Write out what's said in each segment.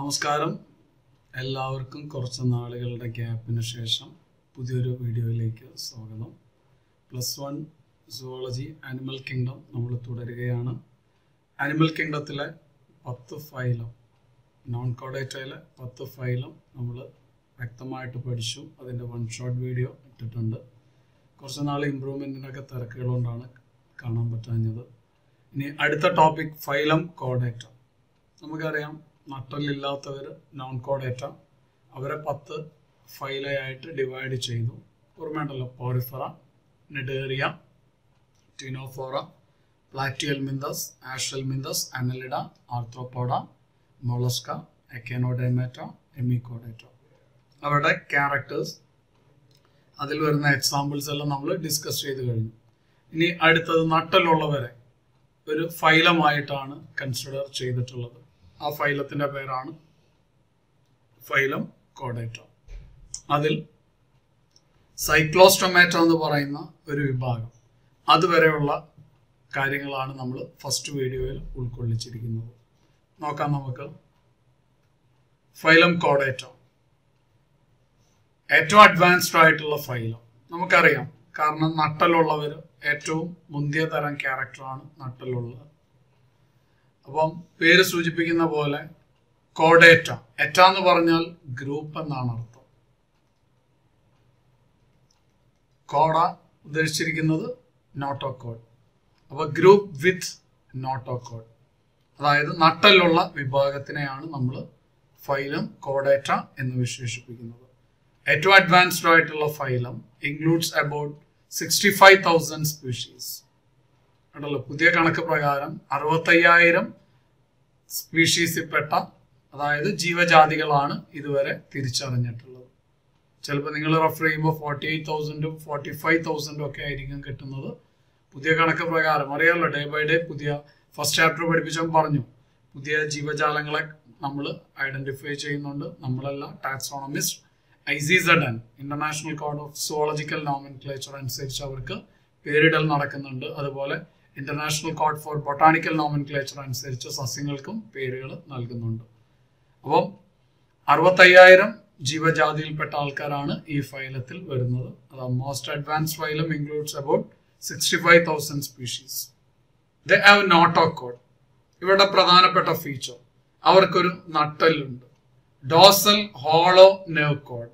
നമസ്കാരം എല്ലാവർക്കും കുറച്ച് നാളുകളുടെ ഗ്യാപ്പിന് ശേഷം പുതിയൊരു വീഡിയോയിലേക്ക് സ്വാഗതം plus one zoology animal kingdom നമ്മൾ തുടരുകയാണ് ആനിമൽ കിങ്ഡത്തിലെ പത്ത് ഫൈലം നോൺ കോഡേറ്റയിലെ പത്ത് ഫൈലം നമ്മൾ വ്യക്തമായിട്ട് പഠിച്ചു അതിൻ്റെ വൺ ഷോട്ട് വീഡിയോ ഇട്ടിട്ടുണ്ട് കുറച്ച് നാൾ ഇമ്പ്രൂവ്മെൻറ്റിനൊക്കെ തിരക്കുകളുകൊണ്ടാണ് കാണാൻ പറ്റാഞ്ഞത് ഇനി അടുത്ത ടോപ്പിക് ഫൈലം കോഡേറ്റ നമുക്കറിയാം നട്ടലില്ലാത്തവർ നോൺ കോഡേറ്റ അവരെ പത്ത് ഫൈലയായിട്ട് ഡിവൈഡ് ചെയ്തു ഓർമ്മയുണ്ടല്ലോ Porifera Cnidaria Ctenophora Platyhelminthes Aschelminthes Annelida Arthropoda Mollusca Echinodermata Hemichordata അവരുടെ ക്യാരക്ടേഴ്സ് അതിൽ വരുന്ന എക്സാമ്പിൾസ് എല്ലാം നമ്മൾ ഡിസ്കസ് ചെയ്ത് കഴിഞ്ഞു ഇനി അടുത്തത് നട്ടലുള്ളവരെ ഒരു ഫൈലമായിട്ടാണ് കൺസിഡർ ചെയ്തിട്ടുള്ളത് ആ ഫൈലത്തിന്റെ പേരാണ് ഫൈലം കോഡേറ്റ അതിൽ സൈക്ലോസ്റ്റൊമാറ്റ എന്ന് പറയുന്ന ഒരു വിഭാഗം അതുവരെയുള്ള കാര്യങ്ങളാണ് നമ്മൾ ഫസ്റ്റ് വീഡിയോയിൽ ഉൾക്കൊള്ളിച്ചിരിക്കുന്നത് നോക്കാം നമുക്ക് ഫൈലം കോഡേറ്റ ഏറ്റവും അഡ്വാൻസ്ഡ് ആയിട്ടുള്ള ഫൈലം നമുക്കറിയാം കാരണം നട്ടലുള്ളവർ ഏറ്റവും മുന്തിയ തരം ക്യാരക്ടറാണ് നട്ടലുള്ളത് അപ്പം പേര് സൂചിപ്പിക്കുന്ന പോലെ കോഡേറ്റ എറ്റ എന്ന് പറഞ്ഞാൽ ഗ്രൂപ്പ് എന്നാണ് അർത്ഥം കോഡ ഉദ്ദേശിച്ചിരിക്കുന്നത് നോട്ടോകോഡ് അപ്പോൾ ഗ്രൂപ്പ് വിത്ത് നോട്ടോകോഡ് അതായത് നട്ടലുള്ള വിഭാഗത്തിനെയാണ് നമ്മൾ ഫൈലം കോഡേറ്റ എന്ന് വിശേഷിപ്പിക്കുന്നത് ഏറ്റവും അഡ്വാൻസ്ഡ് ആയിട്ടുള്ള phylum includes about sixty five thousand species ഉണ്ടല്ലോ പുതിയ കണക്ക് പ്രകാരം അറുപത്തയ്യായിരം സ്പീഷീസിൽപ്പെട്ട അതായത് ജീവജാതികളാണ് ഇതുവരെ തിരിച്ചറിഞ്ഞിട്ടുള്ളത് ചിലപ്പോൾ നിങ്ങൾ റെഫർ ചെയ്യുമ്പോൾ ഫോർട്ടി എയ്റ്റ് തൗസൻഡും ഫോർട്ടി ഫൈവ് തൗസൻഡും ഒക്കെ ആയിരിക്കും കിട്ടുന്നത് പുതിയ കണക്ക് പ്രകാരം അറിയാമല്ലോ ഡേ ബൈ ഡേ പുതിയ ഫസ്റ്റ് ചാപ്റ്റർ പഠിപ്പിച്ചാൽ പറഞ്ഞു പുതിയ ജീവജാലങ്ങളെ നമ്മൾ ഐഡന്റിഫൈ ചെയ്യുന്നുണ്ട് നമ്മളല്ല taxonomist ICZN international code of zoological nomenclature അനുസരിച്ച് അവർക്ക് പേരിടൽ നടക്കുന്നുണ്ട് അതുപോലെ international code for botanical nomenclature അനുസരിച്ച് സസ്യങ്ങൾക്കും പേരുകൾ നൽകുന്നുണ്ട് അപ്പം അറുപത്തയ്യായിരം ജീവജാതിയിൽപ്പെട്ട ആൾക്കാരാണ് ഈ ഫൈലത്തിൽ വരുന്നത് അത് most advance phylum includes about sixty five thousand species they have notochord ഇവരുടെ പ്രധാനപ്പെട്ട ഫീച്ചർ അവർക്കൊരു നട്ടലുണ്ട് dorsal hollow nerve cord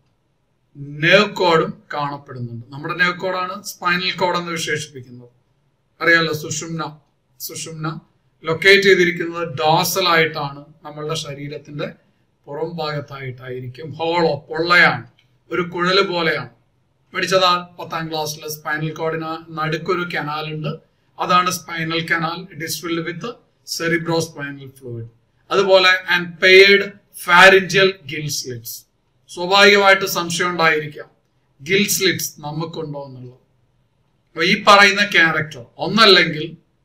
nerve കോഡും കാണപ്പെടുന്നുണ്ട് നമ്മുടെ നെവ് കോഡാണ് സ്പൈനൽ കോഡ് എന്ന് വിശേഷിപ്പിക്കുന്നത് അറിയാലോ സുഷുമ്ന സുഷുമ്ന ലൊക്കേറ്റ് ചെയ്തിരിക്കുന്നത് ഡോസൽ ആയിട്ടാണ് നമ്മളുടെ ശരീരത്തിന്റെ പുറം ഭാഗത്തായിട്ടായിരിക്കും ഹോളോ പൊള്ളയാണ് ഒരു കുഴല് പോലെയാണ് പഠിച്ചതാ പത്താം ക്ലാസ്സിൽ സ്പൈനൽ കോഡിന് നടുക്കൊരു കനാൽ ഉണ്ട് അതാണ് spinal canal it is filled with cerebrospinal fluid അതുപോലെ and paired pharyngeal gill slits സ്വാഭാവികമായിട്ട് സംശയം ഉണ്ടായിരിക്കാം ഗിൽ സ്ലിറ്റ്സ് നമുക്കുണ്ടോ എന്നുള്ളത് അപ്പൊ ഈ പറയുന്ന ക്യാരക്ടർ ഒന്നല്ലെങ്കിൽ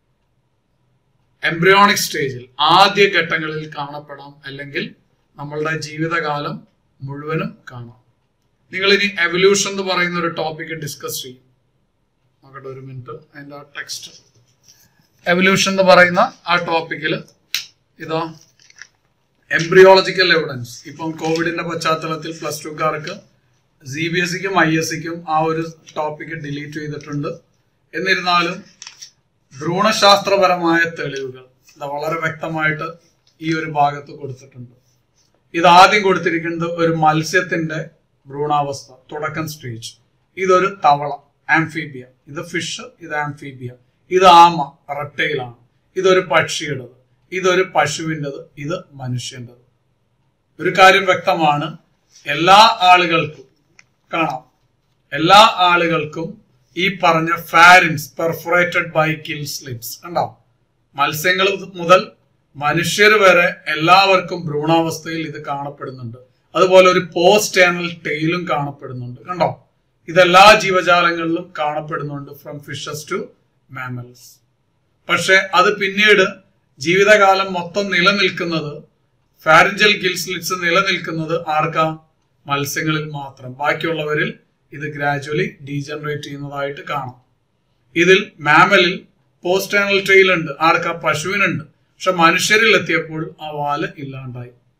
എംബ്രിയോണിക് സ്റ്റേജിൽ ആദ്യ ഘട്ടങ്ങളിൽ കാണപ്പെടാം അല്ലെങ്കിൽ നമ്മളുടെ ജീവിതകാലം മുഴുവനും കാണാം നിങ്ങൾ ഇനി എവല്യൂഷൻ എന്ന് പറയുന്ന ഒരു ടോപ്പിക് ഡിസ്കസ് ചെയ്യും നോക്കട്ടെ ഒരു മിനിറ്റ് അതിന്റെ ആ ടെക്സ്റ്റ് എവല്യൂഷൻ എന്ന് പറയുന്ന ആ ടോപ്പിക്കിൽ ഇതാ എംബ്രിയോളജിക്കൽ എവിഡൻസ് ഇപ്പം കോവിഡിന്റെ പശ്ചാത്തലത്തിൽ പ്ലസ് ടുക്കാർക്ക് സി ബി എസ് സിക്കും ഐ എസ് സിക്കും ആ ഒരു ടോപ്പിക്ക് ഡിലീറ്റ് ചെയ്തിട്ടുണ്ട് എന്നിരുന്നാലും ഭ്രൂണശാസ്ത്രപരമായ തെളിവുകൾ ഇത് വളരെ വ്യക്തമായിട്ട് ഈ ഒരു ഭാഗത്ത് കൊടുത്തിട്ടുണ്ട് ഇത് ആദ്യം കൊടുത്തിരിക്കുന്നത് ഒരു മത്സ്യത്തിന്റെ ഭ്രൂണാവസ്ഥ തുടക്കം സ്റ്റേജ് ഇതൊരു തവള ആംഫീബിയ ഇത് ഫിഷ് ഇത് ആംഫീബിയ ഇത് ആമ റെട്ടയിലാണ് ഇതൊരു പക്ഷിയുടേത് ഇതൊരു പശുവിൻ്റെത് ഇത് മനുഷ്യൻ്റെത് ഒരു കാര്യം വ്യക്തമാണ് എല്ലാ ആളുകൾക്കും കാണാം എല്ലാ ആളുകൾക്കും ഈ പറഞ്ഞ pharynx perforated by gill slits കണ്ടോ മത്സ്യങ്ങൾ മുതൽ മനുഷ്യർ വരെ എല്ലാവർക്കും ഭ്രൂണാവസ്ഥയിൽ ഇത് കാണപ്പെടുന്നുണ്ട് അതുപോലെ ഒരു പോസ്റ്റ് ആനൽ ടെയിലും കാണപ്പെടുന്നുണ്ട് കണ്ടോ ഇതെല്ലാ ജീവജാലങ്ങളിലും കാണപ്പെടുന്നുണ്ട് ഫ്രം ഫിഷസ് ടു മാമൽസ് പക്ഷെ അത് പിന്നീട് ജീവിതകാലം മൊത്തം നിലനിൽക്കുന്നത് ഫാരിഞ്ചൽ ഗിൽസ്ലിറ്റ്സ് നിലനിൽക്കുന്നത് ആർക്കാ മത്സ്യങ്ങളിൽ മാത്രം ബാക്കിയുള്ളവരിൽ ഇത് ഗ്രാജുവലി ഡീജനറേറ്റ് ചെയ്യുന്നതായിട്ട് കാണാം ഇതിൽ മാമലിൽ പോസ്റ്റേണൽ ടെയിൽ ഉണ്ട് ആർക്കാ പശുവിനുണ്ട് പക്ഷെ മനുഷ്യരിൽ എത്തിയപ്പോൾ ആ വാല് ഇല്ലാണ്ടായി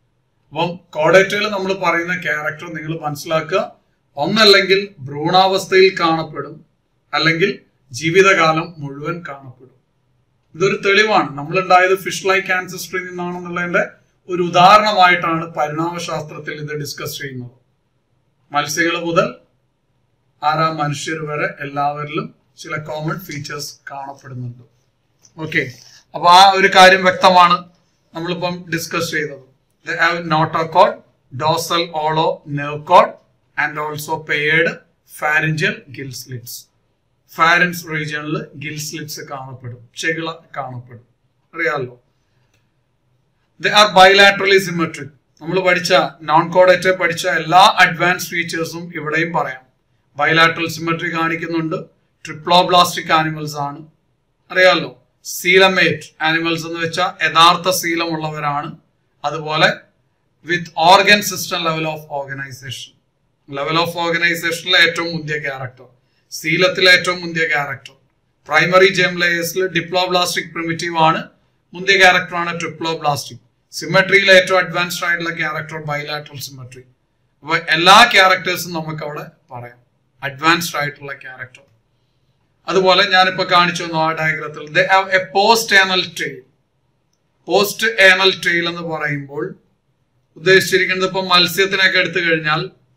അപ്പം കോഡേറ്റയിൽ നമ്മൾ പറയുന്ന ക്യാരക്ടർ നിങ്ങൾ മനസ്സിലാക്കുക ഒന്നല്ലെങ്കിൽ ഭ്രൂണാവസ്ഥയിൽ കാണപ്പെടും അല്ലെങ്കിൽ ജീവിതകാലം മുഴുവൻ കാണപ്പെടും ഇതൊരു തെളിവാണ് നമ്മൾ ഉണ്ടായത് ഫിഷ് ലൈക്ക് ആൻസിസ്ട്രിയിൽ നിന്നാണെന്നുള്ളതിന്റെ ഒരു ഉദാഹരണമായിട്ടാണ് പരിണാമശാസ്ത്രത്തിൽ ഇത് ഡിസ്കസ് ചെയ്യുന്നത് മത്സ്യങ്ങൾ മുതൽ ആരാ മനുഷ്യർ വരെ എല്ലാവരിലും ചില കോമൺ ഫീച്ചേഴ്സ് കാണപ്പെടുന്നുണ്ട് ഓക്കെ അപ്പൊ ആ ഒരു കാര്യം വ്യക്തമാണ് നമ്മളിപ്പം ഡിസ്കസ് ചെയ്തത് notochord dorsal hollow nerve cord and also paired pharyngeal gill slits pharynx റീജിയണിൽ ഗിൽ സ്ലിറ്റ്സ് കാണപ്പെടും ചെകിള കാണപ്പെടും അറിയാമല്ലോ ദ ആർ ബൈലാട്രലി സിമെട്രിക് നമ്മൾ പഠിച്ച നോൺ കോഡേറ്റ് പഠിച്ച എല്ലാ അഡ്വാൻസ് ഫീച്ചേഴ്സും ഇവിടെയും പറയാം ബൈലാട്രൽ സിമെട്രി കാണിക്കുന്നുണ്ട് ട്രിപ്ലോബ്ലാസ്റ്റിക് ആനിമൽസ് ആണ് അറിയാമല്ലോ സീലമേറ്റ് ആനിമൽസ് എന്ന് വെച്ചാൽ യഥാർത്ഥ ശീലമുള്ളവരാണ് അതുപോലെ with organ system level of organisation level of ഓർഗനൈസേഷനിലെ ഏറ്റവും മുന്തിയ ക്യാരക്ടർ ശീലത്തിലെ ഏറ്റവും മുന്തിയ ക്യാരക്ടർ പ്രൈമറി ജെം ലേയേഴ്സിൽ ഡിപ്ലോബ്ലാസ്റ്റിക് പ്രിമിറ്റീവ് ആണ് മുന്തിയ ക്യാരക്ടറാണ് ട്രിപ്ലോബ്ലാസ്റ്റിക് സിമെട്രിയിലെ ഏറ്റവും അഡ്വാൻസ്ഡ് ആയിട്ടുള്ള ക്യാരക്ടർ ബൈലാട്രൽ സിമെട്രി അപ്പൊ എല്ലാ ക്യാരക്ടേഴ്സും നമുക്ക് അവിടെ പറയാം അഡ്വാൻസ്ഡ് ആയിട്ടുള്ള ക്യാരക്ടർ അതുപോലെ ഞാനിപ്പോ കാണിച്ചു തന്നു ആ ഡയഗ്രത്തിൽ they have a post anal tail post anal tail എന്ന് പറയുമ്പോൾ ഉദ്ദേശിച്ചിരിക്കുന്നത് ഇപ്പൊ മത്സ്യത്തിനൊക്കെ എടുത്തു കഴിഞ്ഞാൽ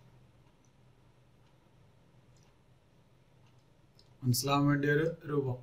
മനസ്സിലാവാൻ വേണ്ടിയ ഒരു രൂപം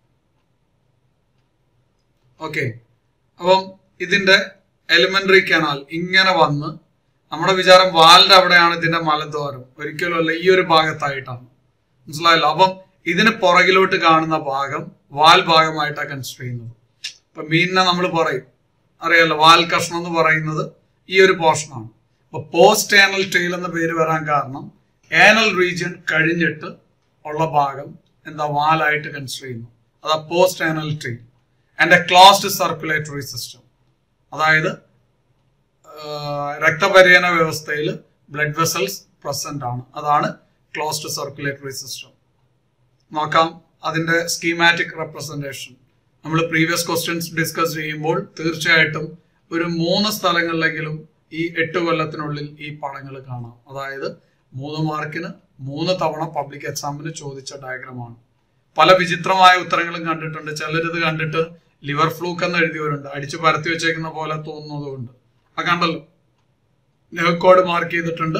ഓക്കെ അപ്പം ഇതിന്റെ എലിമെന്ററി കനാൽ ഇങ്ങനെ വന്ന് നമ്മുടെ വിചാരം വാലിന്റെ അവിടെയാണ് ഇതിന്റെ മലദ്വാരം ഒരിക്കലും അല്ല ഈ ഒരു ഭാഗത്തായിട്ടാണ് മനസ്സിലായല്ലോ അപ്പം ഇതിന് പുറകിലോട്ട് കാണുന്ന ഭാഗം വാൽ ഭാഗമായിട്ടാണ് കൺസിഡർ ചെയ്യുന്നത് ഇപ്പൊ മീനിനെ നമ്മൾ പറയും അറിയാലോ വാൽ കഷ്ണം എന്ന് പറയുന്നത് ഈ ഒരു പോർഷനാണ് അപ്പൊ പോസ്റ്റ് ഏനൽ ടെയിൽ എന്ന പേര് വരാൻ കാരണം ഏനൽ റീജിയൻ കഴിഞ്ഞിട്ട് ഉള്ള ഭാഗം എന്താ വാലായിട്ട് കൺസിഡർ ചെയ്യുന്നു അതാ post anal tail and a closed circulatory system അതായത് രക്തപര്യന വ്യവസ്ഥയിൽ ബ്ലഡ് വെസൽസ് പ്രസന്റ് ആണ് അതാണ് ക്ലോസ്ഡ് സർക്കുലേറ്ററി സിസ്റ്റം നോക്കാം അതിന്റെ സ്കീമാറ്റിക് റെപ്രസെന്റേഷൻ നമ്മൾ പ്രീവിയസ് ക്വസ്റ്റ്യൻസ് ഡിസ്കസ് ചെയ്യുമ്പോൾ തീർച്ചയായിട്ടും ഒരു മൂന്ന് സ്ഥലങ്ങളിലെങ്കിലും ഈ എട്ട് കൊല്ലത്തിനുള്ളിൽ ഈ പടങ്ങൾ കാണാം അതായത് മൂന്ന് മാർക്കിന് മൂന്ന് തവണ പബ്ലിക് എക്സാമിന് ചോദിച്ച ഡയഗ്രമാണ് പല വിചിത്രമായ ഉത്തരങ്ങളും കണ്ടിട്ടുണ്ട് ചിലരിത് കണ്ടിട്ട് ലിവർ ഫ്ലൂക്ക് എന്ന് എഴുതിയവരുണ്ട് അടിച്ചു പരത്തി വെച്ചേക്കുന്ന പോലെ തോന്നുന്നതുകൊണ്ട് ആ കണ്ടല്ലോ നെഹ് കോഡ് മാർക്ക് ചെയ്തിട്ടുണ്ട്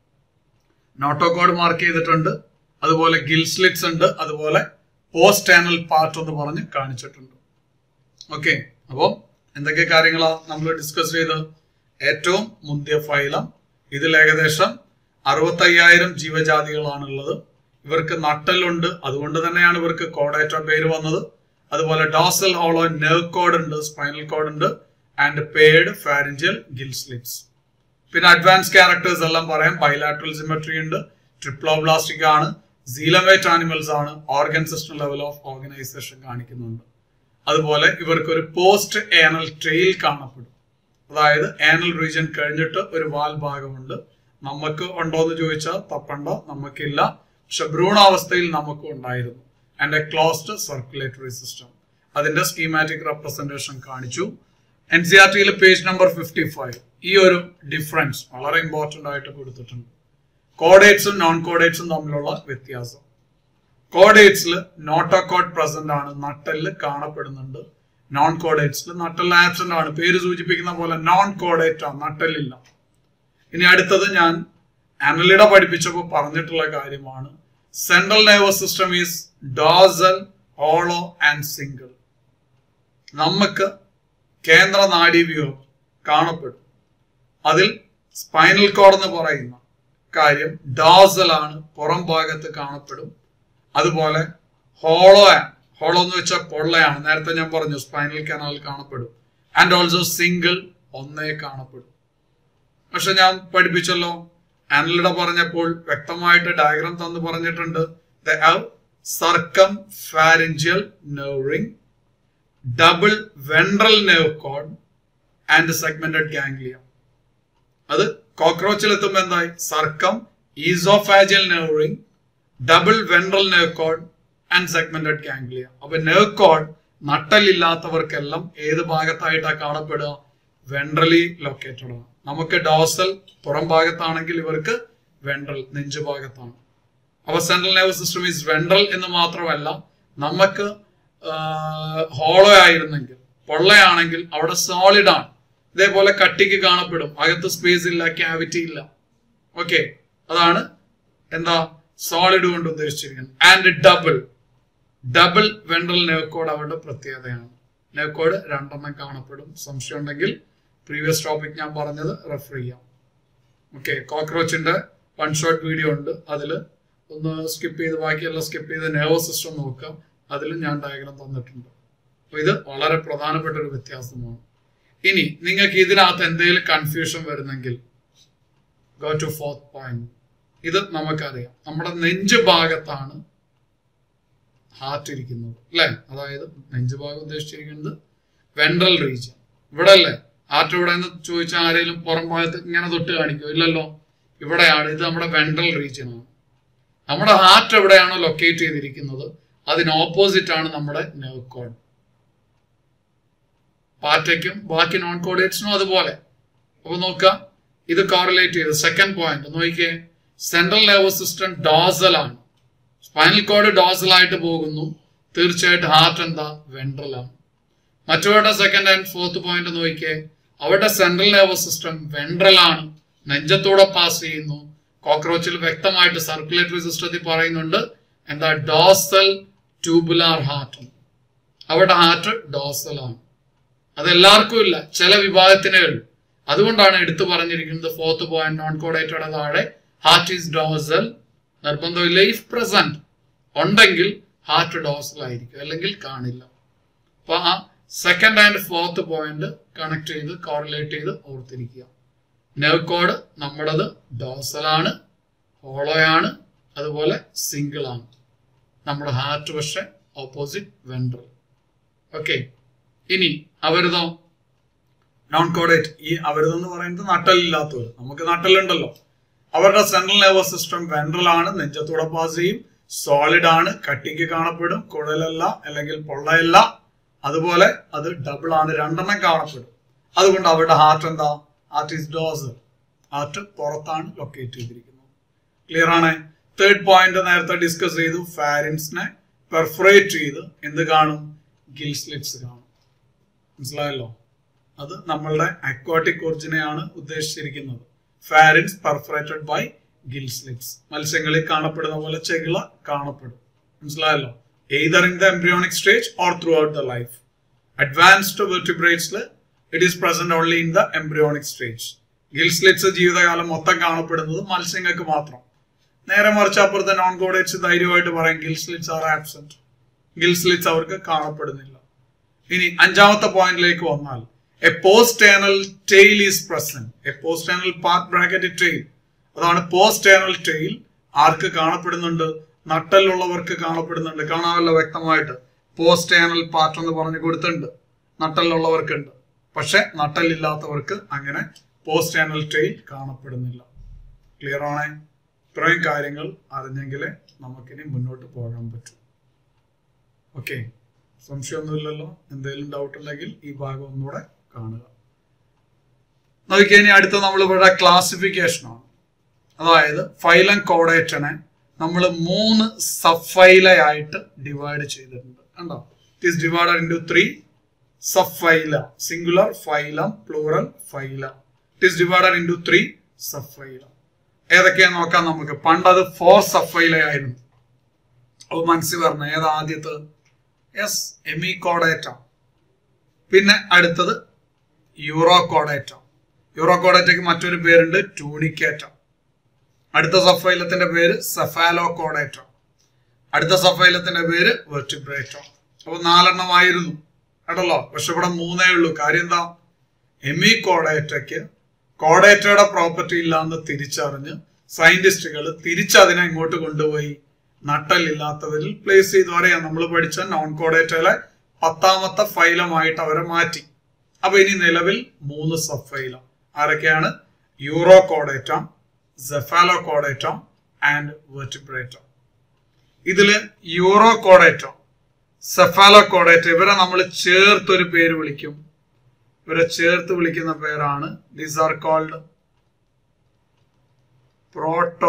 നോട്ടോ കോഡ് മാർക്ക് ചെയ്തിട്ടുണ്ട് അതുപോലെ ഗിൽ സ്ലിറ്റ്സ് ഉണ്ട് അതുപോലെ പോസ്റ്റ് ആനൽ പാർട്ട് എന്ന് പറഞ്ഞ് കാണിച്ചിട്ടുണ്ട് ഓക്കെ അപ്പോൾ എന്തൊക്കെ കാര്യങ്ങളാ നമ്മൾ ഡിസ്കസ് ചെയ്ത് ഏറ്റവും മുന്തിയ ഫൈലം ഇതിൽ ഏകദേശം അറുപത്തയ്യായിരം ജീവജാതികളാണുള്ളത് ഇവർക്ക് നട്ടലുണ്ട് അതുകൊണ്ട് തന്നെയാണ് ഇവർക്ക് കോഡേറ്റ പേര് വന്നത് അതുപോലെ ഡോസൽ ഹോളോ നെർവ് കോഡ് ഉണ്ട് സ്പൈനൽ കോഡ് ഉണ്ട് and paired pharyngeal gill slits പിന്നെ അഡ്വാൻസ് ക്യാരക്ടേഴ്സ് എല്ലാം പറയാം ബൈലാട്രൽ സിമെട്രി ഉണ്ട് ട്രിപ്ലോബ്ലാസ്റ്റിക് ആണ് സീലമേറ്റ് ആനിമൽസ് ആണ് organ system level of organisation കാണിക്കുന്നുണ്ട് അതുപോലെ ഇവർക്ക് ഒരു പോസ്റ്റ് ഏനൽ ട്രെയിൽ കാണപ്പെടും അതായത് ഏനൽ റീജിയൻ കഴിഞ്ഞിട്ട് ഒരു വാൽ ഭാഗമുണ്ട് നമുക്ക് ഉണ്ടോ എന്ന് ചോദിച്ചാൽ തപ്പണ്ട നമുക്കില്ല പക്ഷെ ഭ്രൂണാവസ്ഥയിൽ നമുക്ക് ഉണ്ടായിരുന്നു and a closed circulatory system അതിന്റെ സ്കീമാറ്റിക് റെപ്രസെന്റേഷൻ കാണിച്ചു എൻ സി ആർ ടിയിൽ പേജ് നമ്പർ ഫിഫ്റ്റി ഫൈവ് ഈ ഒരു ഡിഫറൻസ് വളരെ ഇമ്പോർട്ടന്റ് ആയിട്ട് കൊടുത്തിട്ടുണ്ട് കോഡേറ്റ്സും നോൺ കോഡേറ്റ്സും തമ്മിലുള്ള വ്യത്യാസം കോഡേറ്റ്സിൽ നോട്ടോകോഡ് പ്രസന്റ് ആണ് നട്ടലിൽ കാണപ്പെടുന്നുണ്ട് നോൺ കോഡേറ്റ്സിൽ നട്ടൽ ആബ്സെന്റ് ആണ് പേര് സൂചിപ്പിക്കുന്ന പോലെ നോൺ കോഡേറ്റ് ആണ് നട്ടലില്ല ഇനി അടുത്തത് ഞാൻ അനലിഡ പഠിപ്പിച്ചപ്പോൾ പറഞ്ഞിട്ടുള്ള കാര്യമാണ് central nervous system is dorsal hollow and single നമുക്ക് കേന്ദ്ര നാഡീവ്യൂഹം കാണപ്പെടും അതിൽ സ്പൈനൽ കോഡ് എന്ന് പറയുന്ന കാര്യം ഡോസൽ ആണ് പുറം ഭാഗത്ത് കാണപ്പെടും അതുപോലെ ഹോളോ ആണ് ഹോളോ എന്ന് വെച്ചാൽ പൊള്ളയാണ് നേരത്തെ ഞാൻ പറഞ്ഞു സ്പൈനൽ കനാൽ കാണപ്പെടും ആൻഡ് ഓൾസോ സിംഗിൾ ഒന്നേ കാണപ്പെടും പക്ഷെ ഞാൻ പഠിപ്പിച്ചല്ലോ ആനലിഡ പറഞ്ഞപ്പോൾ വ്യക്തമായിട്ട് ഡയഗ്രാം തന്ന് പറഞ്ഞിട്ടുണ്ട് circumpharyngeal nerve ring double ventral nerve cord and segmented ganglia അത് കോക്രോച്ചിൽ എത്തുമ്പോൾ എന്തായി circumoesophageal nerve ring double ventral nerve cord and segmented ganglia അപ്പൊ നെർവ് കോഡ് നട്ടലില്ലാത്തവർക്കെല്ലാം ഏത് ഭാഗത്തായിട്ടാണ് കാണപ്പെടുക വെൻട്രലി ലൊക്കേറ്റഡ് ആണ് നമുക്ക് ഡോസൽ പുറം ഭാഗത്താണെങ്കിൽ ഇവർക്ക് വെൻട്രൽ നെഞ്ചു ഭാഗത്താണ് അപ്പൊ central nervous system is ventral എന്ന് മാത്രമല്ല നമുക്ക് ഹോളോ ആയിരുന്നെങ്കിൽ പൊള്ളയാണെങ്കിൽ അവിടെ സോളിഡ് ആണ് ഇതേപോലെ കട്ടിക്ക് കാണപ്പെടും അകത്ത് സ്പേസ് ഇല്ല ക്യാവിറ്റി ഇല്ല ഓക്കെ അതാണ് എന്താ സോളിഡ് കൊണ്ട് ഉദ്ദേശിച്ചിരിക്കുന്നത് and double double ventral nerve cord അവരുടെ പ്രത്യേകതയാണ് നെർവ് കോഡ് രണ്ടെണ്ണം കാണപ്പെടും സംശയം ഉണ്ടെങ്കിൽ പ്രീവിയസ് ടോപ്പിക് ഞാൻ പറഞ്ഞത് റെഫർ ചെയ്യാം ഓക്കെ കോക്രോച്ചിന്റെ വൺ ഷോട്ട് വീഡിയോ ഉണ്ട് അതിൽ ഒന്ന് സ്കിപ്പ് ചെയ്ത് ബാക്കിയെല്ലാം സ്കിപ്പ് ചെയ്ത് നെർവസ് സിസ്റ്റം നോക്കാം അതിലും ഞാൻ ഡയഗ്രാം തന്നിട്ടുണ്ട് അപ്പൊ ഇത് വളരെ പ്രധാനപ്പെട്ട ഒരു വ്യത്യാസമാണ് ഇനി നിങ്ങൾക്ക് ഇതിനകത്ത് എന്തെങ്കിലും കൺഫ്യൂഷൻ വരുന്നെങ്കിൽ ഗോ ടു ഫോർത്ത് പോയിന്റ് ഇത് നമുക്കറിയാം നമ്മുടെ നെഞ്ച് ഭാഗത്താണ് ഹാർട്ട് ഇരിക്കുന്നത് അല്ലെ അതായത് നെഞ്ച് ഭാഗം ഉദ്ദേശിച്ചിരിക്കുന്നത് വെൻട്രൽ റീജിയൻ ഇവിടെ അല്ലേ ഹാർട്ട് ഇവിടെ നിന്ന് ചോദിച്ചാൽ ആരെങ്കിലും പുറം ഭാഗത്ത് ഇങ്ങനെ തൊട്ട് കാണിക്കും ഇല്ലല്ലോ ഇവിടെയാണ് ഇത് നമ്മുടെ വെൻട്രൽ റീജിയൻ ആണ് നമ്മുടെ ഹാർട്ട് എവിടെയാണോ ലൊക്കേറ്റ് ചെയ്തിരിക്കുന്നത് അതിന് ഓപ്പോസിറ്റ് ആണ് നമ്മുടെ നെർവ് കോഡ് പാറ്റയ്ക്കും ബാക്കി നോൺ കോഡേറ്റ്സിനും അതുപോലെ അപ്പൊ നോക്കുക ഇത് കോറിലേറ്റ് ചെയ്ത് സെക്കൻഡ് പോയിന്റ് നോക്കിയേ സെൻട്രൽ നെർവസ് സിസ്റ്റം ഡോസൽ ആണ് സ്പൈനൽ കോഡ് ഡോസൽ ആയിട്ട് പോകുന്നു തീർച്ചയായിട്ടും ഹാർട്ട് എന്താ വെൻട്രൽ ആണ് മറ്റവരുടെ സെക്കൻഡ് ആൻഡ് ഫോർത്ത് പോയിന്റ് നോക്കിയേ അവരുടെ സെൻട്രൽ നെർവസ് സിസ്റ്റം വെൻട്രൽ ആണ് നെഞ്ചത്തൂടെ പാസ് ചെയ്യുന്നു കോക്രോച്ചിൽ വ്യക്തമായിട്ട് സർക്കുലേറ്ററി സിസ്റ്റത്തിൽ പറയുന്നുണ്ട് എന്താ ഡോസൽ ട്യൂബുലാർ ഹാർട്ട് അവരുടെ ഹാർട്ട് ഡോസൽ ആണ് അതെല്ലാവർക്കും ഇല്ല ചില വിഭാഗത്തിനേ ഉള്ളൂ അതുകൊണ്ടാണ് എടുത്തു പറഞ്ഞിരിക്കുന്നത് ഫോർത്ത് പോയിന്റ് നോൺ കോഡേറ്റഡ് താഴെ ഹാർട്ട് ഈസ് ഡോസൽ നിർബന്ധമില്ല ഇഫ് പ്രസന്റ് ഉണ്ടെങ്കിൽ ഹാർട്ട് ഡോസൽ ആയിരിക്കും അല്ലെങ്കിൽ കാണില്ല അപ്പൊ ആ second and fourth point connect ചെയ്ത് കോറിലേറ്റ് ചെയ്ത് ഓർത്തിരിക്കുക നെർവ് കോഡ് നമ്മുടേത് ഡോസലാണ് ഹോളോയാണ് അതുപോലെ സിംഗിൾ ആണ് നമ്മുടെ ഹാർട്ട് പക്ഷെ ഓപ്പോസിറ്റ് വെൻട്രൽ ഓക്കെ ഇനി അവരുതോ നോൺ കോഡേറ്റ് ഈ അവരുതെന്ന് പറയുന്നത് നട്ടലില്ലാത്തവർ നമുക്ക് നട്ടലുണ്ടല്ലോ അവരുടെ സെൻട്രൽ നെർവസ് സിസ്റ്റം വെൻട്രൽ ആണ് നെഞ്ചത്തൂടെ പാസ് ചെയ്യും സോളിഡ് ആണ് കട്ടിക്ക് കാണപ്പെടും കുഴലല്ല അല്ലെങ്കിൽ പൊള്ളയല്ല അതുപോലെ അത് ഡബിൾ ആണ് രണ്ടെണ്ണം കാണപ്പെടും അതുകൊണ്ട് അവരുടെ ഹാർട്ട് എന്താ ഹാർട്ട് ഈസ് ഡോസൽ ഹാർട്ട് പുറത്താണ് ലൊക്കേറ്റ് ചെയ്തിരിക്കുന്നത് ക്ലിയർ ആണ് തേർഡ് പോയിന്റ് നേരത്തെ ഡിസ്കസ് ചെയ്തു ഫാരിൻസിനെ പെർഫറേറ്റ് ചെയ്ത് എന്ത് കാണും ഗിൽ സ്ലിറ്റ്സ് കാണും മനസ്സിലായല്ലോ അത് നമ്മളുടെ അക്വാട്ടിക് ഒറിജിനെയാണ് ഉദ്ദേശിച്ചിരിക്കുന്നത് pharynx perforated by gill slits മത്സ്യങ്ങളിൽ കാണപ്പെടുന്ന പോലെ ചെകിള കാണപ്പെടും മനസ്സിലായല്ലോ either in the embryonic stage or throughout the life advanced വെർട്ടിബ്രേറ്റ്സിൽ it is present only in the embryonic stage gill slits ജീവിതകാലം മൊത്തം കാണപ്പെടുന്നത് മത്സ്യങ്ങൾക്ക് മാത്രം നേരെ മറിച്ച് അപ്പുറത്തെ നോൺ കോഡേറ്റ്സ് ധൈര്യമായിട്ട് പറയും gill slits are absent gill slits അവർക്ക് കാണപ്പെടുന്നില്ല ഇനി അഞ്ചാമത്തെ പോയിന്റിലേക്ക് വന്നാൽ a post anal tail is present a post anal part bracket tail അതാണ് പോസ്റ്റേണൽ ടെയിൽ ആർക്ക് കാണപ്പെടുന്നുണ്ട് നട്ടലുള്ളവർക്ക് കാണപ്പെടുന്നുണ്ട് കാണാമല്ലോ വ്യക്തമായിട്ട് പോസ്റ്റേണൽ പാർട്ട് എന്ന് പറഞ്ഞു കൊടുത്തിട്ടുണ്ട് നട്ടലുള്ളവർക്കുണ്ട് പക്ഷെ നട്ടലില്ലാത്തവർക്ക് അങ്ങനെ പോസ്റ്റേണൽ ടെയിൽ കാണപ്പെടുന്നില്ല ക്ലിയർ ആണേ ഇത്രയും കാര്യങ്ങൾ അറിഞ്ഞെങ്കിലേ നമുക്കിനി മുന്നോട്ട് പോകാൻ പറ്റൂ ഓക്കെ സംശയമൊന്നുമില്ലല്ലോ എന്തെങ്കിലും ഡൗട്ട് ഉണ്ടെങ്കിൽ ഈ ഭാഗം ഒന്നുകൂടെ കാണുക നോക്കിയാൽ ഇനി അടുത്ത നമ്മൾ ഇവിടെ ക്ലാസിഫിക്കേഷനാണ് അതായത് ഫൈലം കോഡേറ്റനെ നമ്മൾ മൂന്ന് സബ്ഫൈലയായിട്ട് ഡിവൈഡ് ചെയ്തിട്ടുണ്ട് കണ്ടോ it is divided into three subphyla singular phylum plural phyla it is divided into three subphyla ഏതൊക്കെയാന്ന് നോക്കാം നമുക്ക് പണ്ട് അത് ഫോർ സബ്ഫൈലയായിരുന്നു അത് മനസ്സിൽ പറഞ്ഞു ഏതാ ആദ്യത്തെ യെസ് എമികോഡേറ്റ പിന്നെ അടുത്തത് യൂറോകോഡേറ്റ യൂറോകോഡേറ്റയ്ക്ക് മറ്റൊരു പേരുണ്ട് ടൂണിക്കേറ്റ അടുത്ത സഫൈലത്തിന്റെ പേര് സെഫാലോകോഡേറ്റ അടുത്ത സഫൈലത്തിന്റെ പേര് വെർട്ടിബ്രേറ്റ അപ്പൊ നാലെണ്ണമായിരുന്നു കേട്ടല്ലോ പക്ഷെ ഇവിടെ മൂന്നേ ഉള്ളൂ കാര്യം എന്താ എമി കോഡേറ്റയ്ക്ക് കോഡേറ്റയുടെ പ്രോപ്പർട്ടി ഇല്ലാന്ന് തിരിച്ചറിഞ്ഞ് സയന്റിസ്റ്റുകൾ തിരിച്ചതിനെ ഇങ്ങോട്ട് കൊണ്ടുപോയി നട്ടലില്ലാത്തവരിൽ പ്ലേസ് ചെയ്തു പറയാം നമ്മൾ പഠിച്ച നോൺ കോഡേറ്റയിലെ പത്താമത്തെ ഫൈലമായിട്ട് അവരെ മാറ്റി അപ്പൊ ഇനി നിലവിൽ മൂന്ന് സബ് ഫൈലം ആരൊക്കെയാണ് Urochordata Cephalochordata and Vertebrata ഇതില് യൂറോ കോഡേറ്റ സെഫാലോ കോഡേറ്റ ഇവരെ നമ്മൾ ചേർത്തൊരു പേര് വിളിക്കും ഇവരെ ചേർത്ത് വിളിക്കുന്ന പേരാണ് these are called 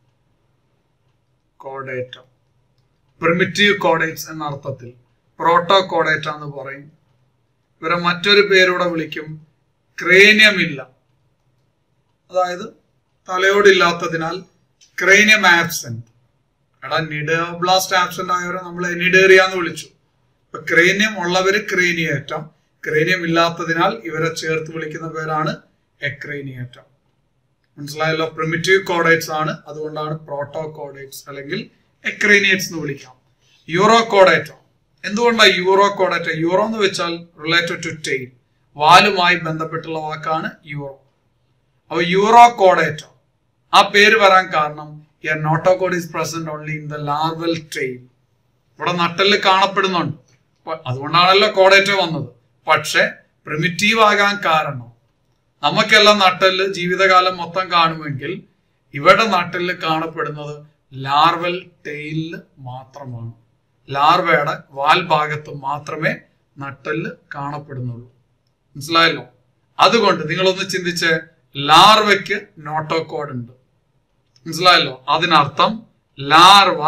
Protochordata primitive chordates എന്ന അർത്ഥത്തിൽ പ്രോട്ടോ കോഡേറ്റ എന്ന് പറയും ഇവരെ മറ്റൊരു പേരൂടെ വിളിക്കും ക്രേനിയം ഇല്ല അതായത് തലയോടില്ലാത്തതിനാൽ ക്രേനിയം ആബ്സെന്റ് എടാ നിഡോബ്ലാസ്റ്റ് ആബ്സെന്റ് ആയവരെ നമ്മൾ എനിഡേറിയ എന്ന് വിളിച്ചു ഇപ്പൊ ക്രേനിയം ഉള്ളവര് ക്രേനിയേറ്റം ക്രേനിയം ഇല്ലാത്തതിനാൽ ഇവരെ ചേർത്ത് വിളിക്കുന്ന പേരാണ് എക്രേനിയേറ്റം മനസ്സിലായല്ലോ പ്രിമിറ്റീവ് കോഡേറ്റ്സ് ആണ് അതുകൊണ്ടാണ് പ്രോട്ടോ കോഡേറ്റ്സ് അല്ലെങ്കിൽ എക്രേനിയേറ്റ്സ് എന്ന് വിളിക്കാം യൂറോ കോഡേറ്റോ എന്തുകൊണ്ടാണ് യൂറോ കോഡേറ്റോ യൂറോ എന്ന് വെച്ചാൽ റിലേറ്റഡ് ടു ടെയിൽ വാലുമായി ബന്ധപ്പെട്ടുള്ള വാക്കാണ് യൂറോ അപ്പൊ യൂറോ കോഡേറ്റോ ആ പേര് വരാൻ കാരണം notochord is present only in the larval tail ഇവിടെ നട്ടല് കാണപ്പെടുന്നുണ്ട് അപ്പൊ അതുകൊണ്ടാണല്ലോ കോഡേറ്റോ വന്നത് പക്ഷെ പ്രിമിറ്റീവ് ആകാൻ കാരണം നമുക്കെല്ലാം നട്ടല് ജീവിതകാലം മൊത്തം കാണുമെങ്കിൽ ഇവിടെ നട്ടല് കാണപ്പെടുന്നത് ലാർവൽ ടെയിലില് മാത്രമാണ് ലാർവയുടെ വാൽ ഭാഗത്ത് മാത്രമേ നട്ടല് കാണപ്പെടുന്നുള്ളൂ മനസ്സിലായല്ലോ അതുകൊണ്ട് നിങ്ങളൊന്ന് ചിന്തിച്ച് ലാർവയ്ക്ക് നോട്ടോകോഡ് ഉണ്ട് മനസ്സിലായല്ലോ അതിനർത്ഥം ലാർവ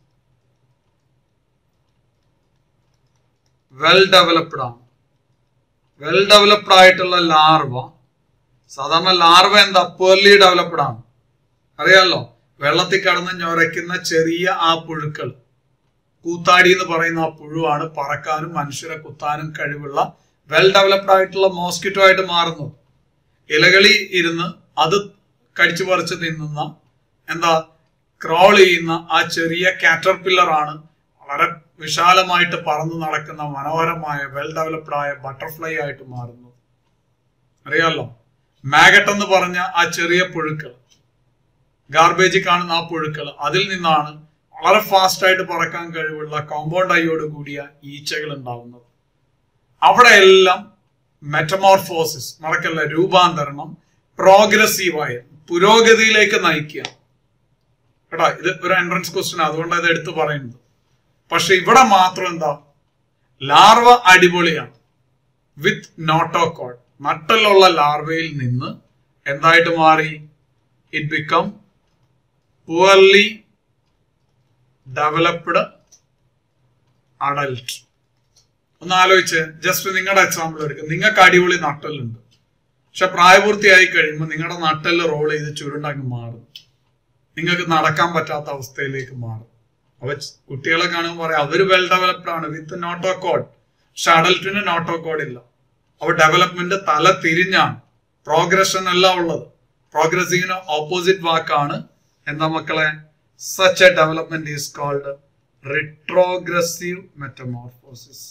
വെൽ ഡെവലപ്ഡ് ആണ് വെൽ ഡെവലപ്ഡ് ആയിട്ടുള്ള ലാർവ സാധാരണ ലാർവ എന്താ പേർലി ഡെവലപ്ഡ് ആണ് അറിയാലോ വെള്ളത്തിൽ കടന്ന് ഞൊരയ്ക്കുന്ന ചെറിയ ആ പുഴുക്കൾ കൂത്താടി എന്ന് പറയുന്ന ആ പുഴുവാണ് പറക്കാനും മനുഷ്യരെ കുത്താനും കഴിവുള്ള വെൽ ഡെവലപ്ഡ് ആയിട്ടുള്ള മോസ്കിറ്റോ ആയിട്ട് മാറുന്നത് ഇലകളിൽ ഇരുന്ന് അത് കടിച്ചു പറിച്ച് തിന്നുന്ന എന്താ ക്രോൾ ചെയ്യുന്ന ആ ചെറിയ കാറ്റർപില്ലർ ആണ് വളരെ വിശാലമായിട്ട് പറന്നു നടക്കുന്ന മനോഹരമായ വെൽ ഡെവലപ്ഡ് ആയ ബട്ടർഫ്ലൈ ആയിട്ട് മാറുന്നത് അറിയാലോ മാഗട്ട് എന്ന് പറഞ്ഞ ആ ചെറിയ പുഴുക്കൾ ഗാർബേജിൽ കാണുന്ന ആ പുഴുക്കൾ അതിൽ നിന്നാണ് വളരെ ഫാസ്റ്റ് ആയിട്ട് പറക്കാൻ കഴിവുള്ള കോമ്പൗണ്ട് ഐയോട് കൂടിയ ഈച്ചകൾ ഉണ്ടാവുന്നത് അവിടെ എല്ലാം മെറ്റമോർഫോസിസ് മറക്കല്ല രൂപാന്തരണം പ്രോഗ്രസീവായ പുരോഗതിയിലേക്ക് നയിക്കുക കേട്ടോ ഇത് ഒരു എൻട്രൻസ് ക്വസ്റ്റ്യൻ അതുകൊണ്ട് ഇത് എടുത്തു പറയുന്നത് പക്ഷെ ഇവിടെ മാത്രം എന്താ ലാർവ അടിപൊളിയാണ് വിത്ത് നോട്ടോകോഡ് നട്ടലുള്ള ലാർവയിൽ നിന്ന് എന്തായിട്ട് മാറി it become poorly developed adult ഒന്ന് ആലോചിച്ച് ജസ്റ്റ് നിങ്ങളുടെ എക്സാമ്പിൾ എടുക്കും നിങ്ങൾക്ക് അടിപൊളി നട്ടലുണ്ട് പക്ഷെ പ്രായപൂർത്തിയായി കഴിയുമ്പോൾ നിങ്ങളുടെ നട്ടല് റോൾ ചെയ്ത് ചുരുണ്ടങ്ങ് മാറും നിങ്ങൾക്ക് നടക്കാൻ പറ്റാത്ത അവസ്ഥയിലേക്ക് മാറും അപ്പൊ കുട്ടികളെ കാണുമ്പോൾ പറയാം അവര് വെൽ ഡെവലപ്ഡ് ആണ് വിത്ത് നോട്ടോ കോഡ് പക്ഷെ അഡൽട്ടിന് നോട്ടോ കോഡ് ഇല്ല അപ്പൊ ഡെവലപ്മെന്റ് തല തിരിഞ്ഞാണ് പ്രോഗ്രഷൻ അല്ല ഉള്ളത് പ്രോഗ്രസീവിന് ഓപ്പോസിറ്റ് വാക്കാണ് എന്താ മക്കളെ such a development is called retrogressive metamorphosis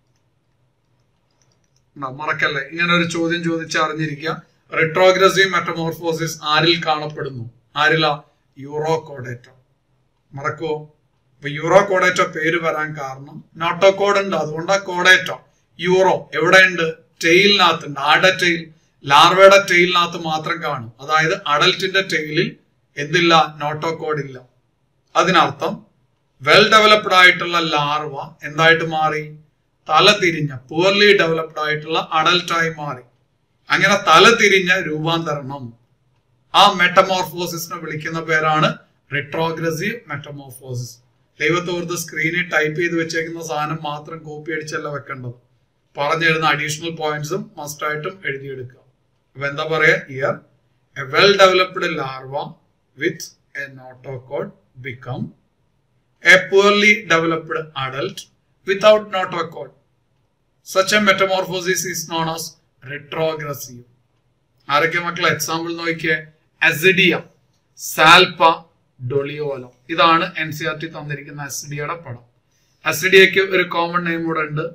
മറക്കല്ലേ ഇങ്ങനെ ഒരു ചോദ്യം ചോദിച്ച് അറിഞ്ഞിരിക്കുക റിട്രോഗ്രസീവ് മെറ്റമോർഫോസിസ് ആരിൽ കാണപ്പെടുന്നു ആരില യൂറോ കോഡേറ്റോ മറക്കുവോ അപ്പൊ യൂറോ കോഡേറ്റോ പേര് വരാൻ കാരണം നോട്ടോ കോഡ് ഉണ്ട് അതുകൊണ്ടാ കോഡേറ്റോ യൂറോ എവിടെയുണ്ട് ടെയിലിനകത്തുണ്ട് ആടെ ടെയിൽ ലാർവയുടെ ടെയിലിനകത്ത് മാത്രം കാണും അതായത് അഡൽറ്റിന്റെ ടെയിലിൽ എന്തില്ല നോട്ടോ കോഡ് ഇല്ല അതിനർത്ഥം വെൽ ഡെവലപ്ഡ് ആയിട്ടുള്ള ലാർവ എന്തായിട്ട് മാറി തല തിരിഞ്ഞ പുവർലി ഡെവലപ്ഡ് ആയിട്ടുള്ള അഡൽട്ടായി മാറി അങ്ങനെ തല തിരിഞ്ഞ രൂപാന്തരണം ആ മെറ്റമോർഫോസിസിനെ വിളിക്കുന്ന പേരാണ് റിട്രോഗ്രസീവ് മെറ്റമോർഫോസിസ് ദൈവത്തോർത്ത് സ്ക്രീനിൽ ടൈപ്പ് ചെയ്ത് വെച്ചേക്കുന്ന സാധനം മാത്രം കോപ്പി അടിച്ചല്ല വെക്കേണ്ടത് പറഞ്ഞിരുന്ന അഡീഷണൽ പോയിന്റ്സും മസ്റ്റായിട്ടും എഴുതിയെടുക്കുക അപ്പൊ എന്താ പറയാ here a well developed larva with a notochord become a poorly developed adult without notochord. Such a metamorphosis is known as retrogressive. ആരൊക്കെ മക്കളെ എക്സാമ്പിൾ നോക്കിയേ അസിഡിയ സാൽപ ഡൊളിയോലോ ഇതാണ് എൻ സി ആർ ടി തന്നിരിക്കുന്ന അസിഡിയയുടെ പടം അസിഡിയക്ക് ഒരു കോമൺ നെയിം കൂടെ ഉണ്ട്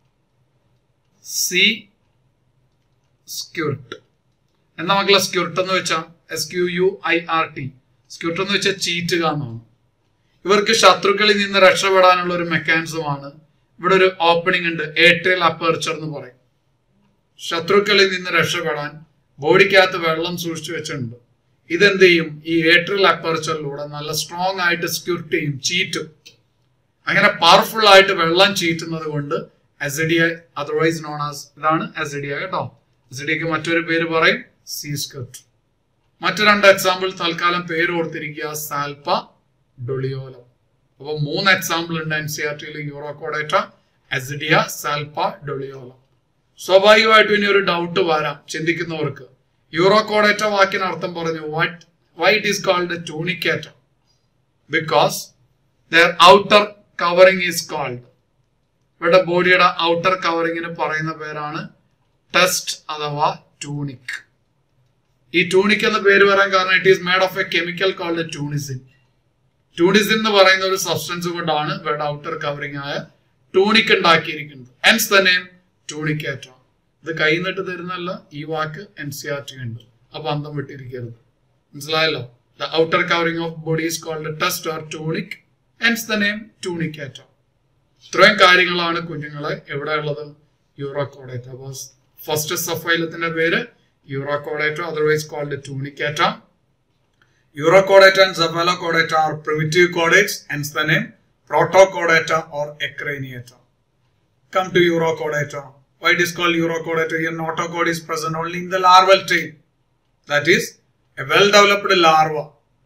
സി സ്ക്യൂർട്ട് എന്താ മക്കളെ സ്ക്യൂർട്ട് എന്ന് വെച്ചാൽ S Q U I R T squirt എന്ന് വെച്ചാൽ ചീറ്റുക എന്നാണ് ഇവർക്ക് ശത്രുക്കളിൽ നിന്ന് രക്ഷപ്പെടാനുള്ള ഒരു മെക്കാനിസമാണ് ഇവിടെ ഒരു ഓപ്പണിംഗ് ഉണ്ട് ഏട്രിയൽ അപ്പേർച്ചർ എന്ന് പറയും ശത്രുക്കളിൽ നിന്ന് രക്ഷപ്പെടാൻ ബോഡിക്കകത്ത് വെള്ളം സൂക്ഷിച്ചു വെച്ചിട്ടുണ്ട് ഇതെന്ത് ചെയ്യും ഈ ഏട്രിയൽ അപ്പേർച്ചറിലൂടെ നല്ല സ്ട്രോങ് ആയിട്ട് സ്ക്യൂർട്ട് ചെയ്യും ചീറ്റും അങ്ങനെ പവർഫുൾ ആയിട്ട് വെള്ളം ചീറ്റുന്നത് കൊണ്ട് അസിഡിയ അതർവൈസ് നോൺ ആസ് ഇതാണ് അസിഡിയ കേട്ടോ എസിഡിക്ക് മറ്റൊരു പേര് പറയും സി സ്കർട്ട് മറ്റു രണ്ട് എക്സാമ്പിൾ തൽക്കാലം പേര് ഓർത്തിരിക്കുക സാൽപ്പ ഡൊളിയോലം അപ്പൊ മൂന്ന് എക്സാമ്പിൾ ഉണ്ട് എൻ സി ആർ ടിയിൽ യൂറോകോഡേറ്റ എസിഡിയ സാൽപ്പ ഡൊളിയോലം സ്വാഭാവികമായിട്ടും ഇനി ഒരു ഡൗട്ട് വരാം ചിന്തിക്കുന്നവർക്ക് യൂറോകോഡേറ്റ വാക്കിന് അർത്ഥം പറഞ്ഞു what why it is called Tunicata because their outer covering is called ഇവരുടെ ബോഡിയുടെ ഔട്ടർ കവറിങ്ങിന് പറയുന്ന പേരാണ് ടെസ്റ്റ് അഥവാ ടൂണിക് ഈ ടൂണിക് എന്ന പേര് വരാൻ കാരണം it is made of a chemical called tunicin tunicin എന്ന് പറയുന്ന ഒരു സബ്സ്റ്റൻസ് കൊണ്ടാണ് ഇവരുടെ ഔട്ടർ കവറിംഗ് ആയ ടൂണിക് ഉണ്ടാക്കിയിരിക്കുന്നത് ഹെൻസ് ദ നെയിം ടൂണിക്കേറ്റ ഇത് കൈ നിട്ട് തരുന്നല്ല ഈ വാക്ക് എൻ സി ആർ ടി ഉണ്ട് അപ്പൊ അന്തം വിട്ടിരിക്കരുത് മനസ്സിലായല്ലോ the outer covering of body is called test or tunic hence the name Tunicata ഇത്രയും കാര്യങ്ങളാണ് കുഞ്ഞുങ്ങളെ എവിടെ ഉള്ളത് യൂറോകോഡേറ്റ അപ്പൊ ഫസ്റ്റ് സഫൈലത്തിന്റെ പേര് Urochordata otherwise called Tunicata Urochordata and Cephalochordata are primitive chordates hence the name Protochordata or Acraniata come to Eurochordata. Why it is called Eurochordata? Here notochord is present only in the larval tail. That is, a well-developed larva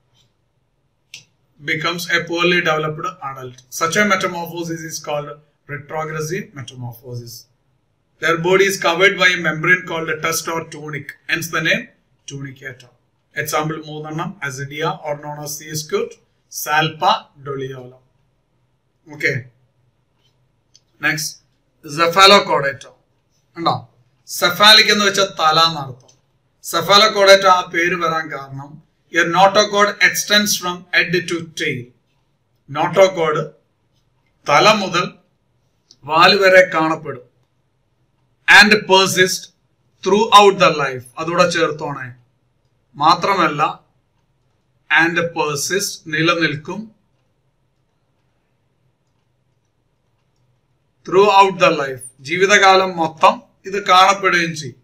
becomes a poorly developed adult. Such a metamorphosis is called retrogressive metamorphosis. Their body is covered by a membrane called a tusk or tunic, hence the name tunicata. Example മൂന്നെണ്ണം acidia or known as sea scoot, salpa, doliolum. Okay. Next സെഫാലോകോഡേറ്റോ ഉണ്ടോ cephalic എന്ന് വെച്ചാൽ തല എന്നർത്ഥം സെഫാലോകോഡേറ്റോ ആ പേര് വരാൻ കാരണം a notochord extends from head to tail notochord തല മുതൽ വാല് വരെ കാണപ്പെടും and persist throughout the life അതുകൂടെ ചേർത്തോണേ മാത്രമല്ല ആൻഡ് പേഴ്സിസ്റ്റ് നിലനിൽക്കും ത്രൂ ഔട്ട് ദ ലൈഫ് ജീവിതകാലം മൊത്തം ഇത് കാണപ്പെടുകയും ചെയ്യും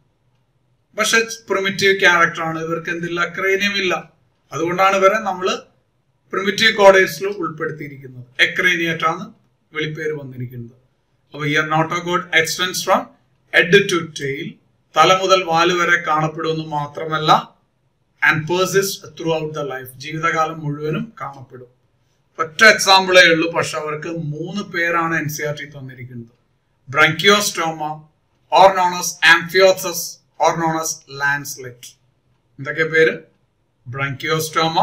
പക്ഷെ പ്രിമിറ്റീവ് ക്യാരക്ടർ ആണ് ഇവർക്ക് എന്തില്ല ക്രേനിയം ഇല്ല അതുകൊണ്ടാണ് ഇവരെ നമ്മൾ പ്രിമിറ്റീവ് കോഡേഴ്സിൽ ഉൾപ്പെടുത്തിയിരിക്കുന്നത് എക്രേനിയറ്റ് ആണ് വിളിപ്പേര് വന്നിരിക്കുന്നത് അപ്പൊ here notochord extends from head to tail തല മുതൽ വാല് വരെ കാണപ്പെടുമെന്ന് മാത്രമല്ല and persist throughout the life ജീവിതകാലം മുഴുവനും കാണപ്പെടും ഒറ്റ എക്സാമ്പിളേ ഉള്ളൂ പക്ഷെ അവർക്ക് മൂന്ന് പേരാണ് എൻ സി ആർ ടി തന്നിരിക്കുന്നത് Branchiostoma or known as Amphioxus or known as lancelet എന്തൊക്കെ പേര് Branchiostoma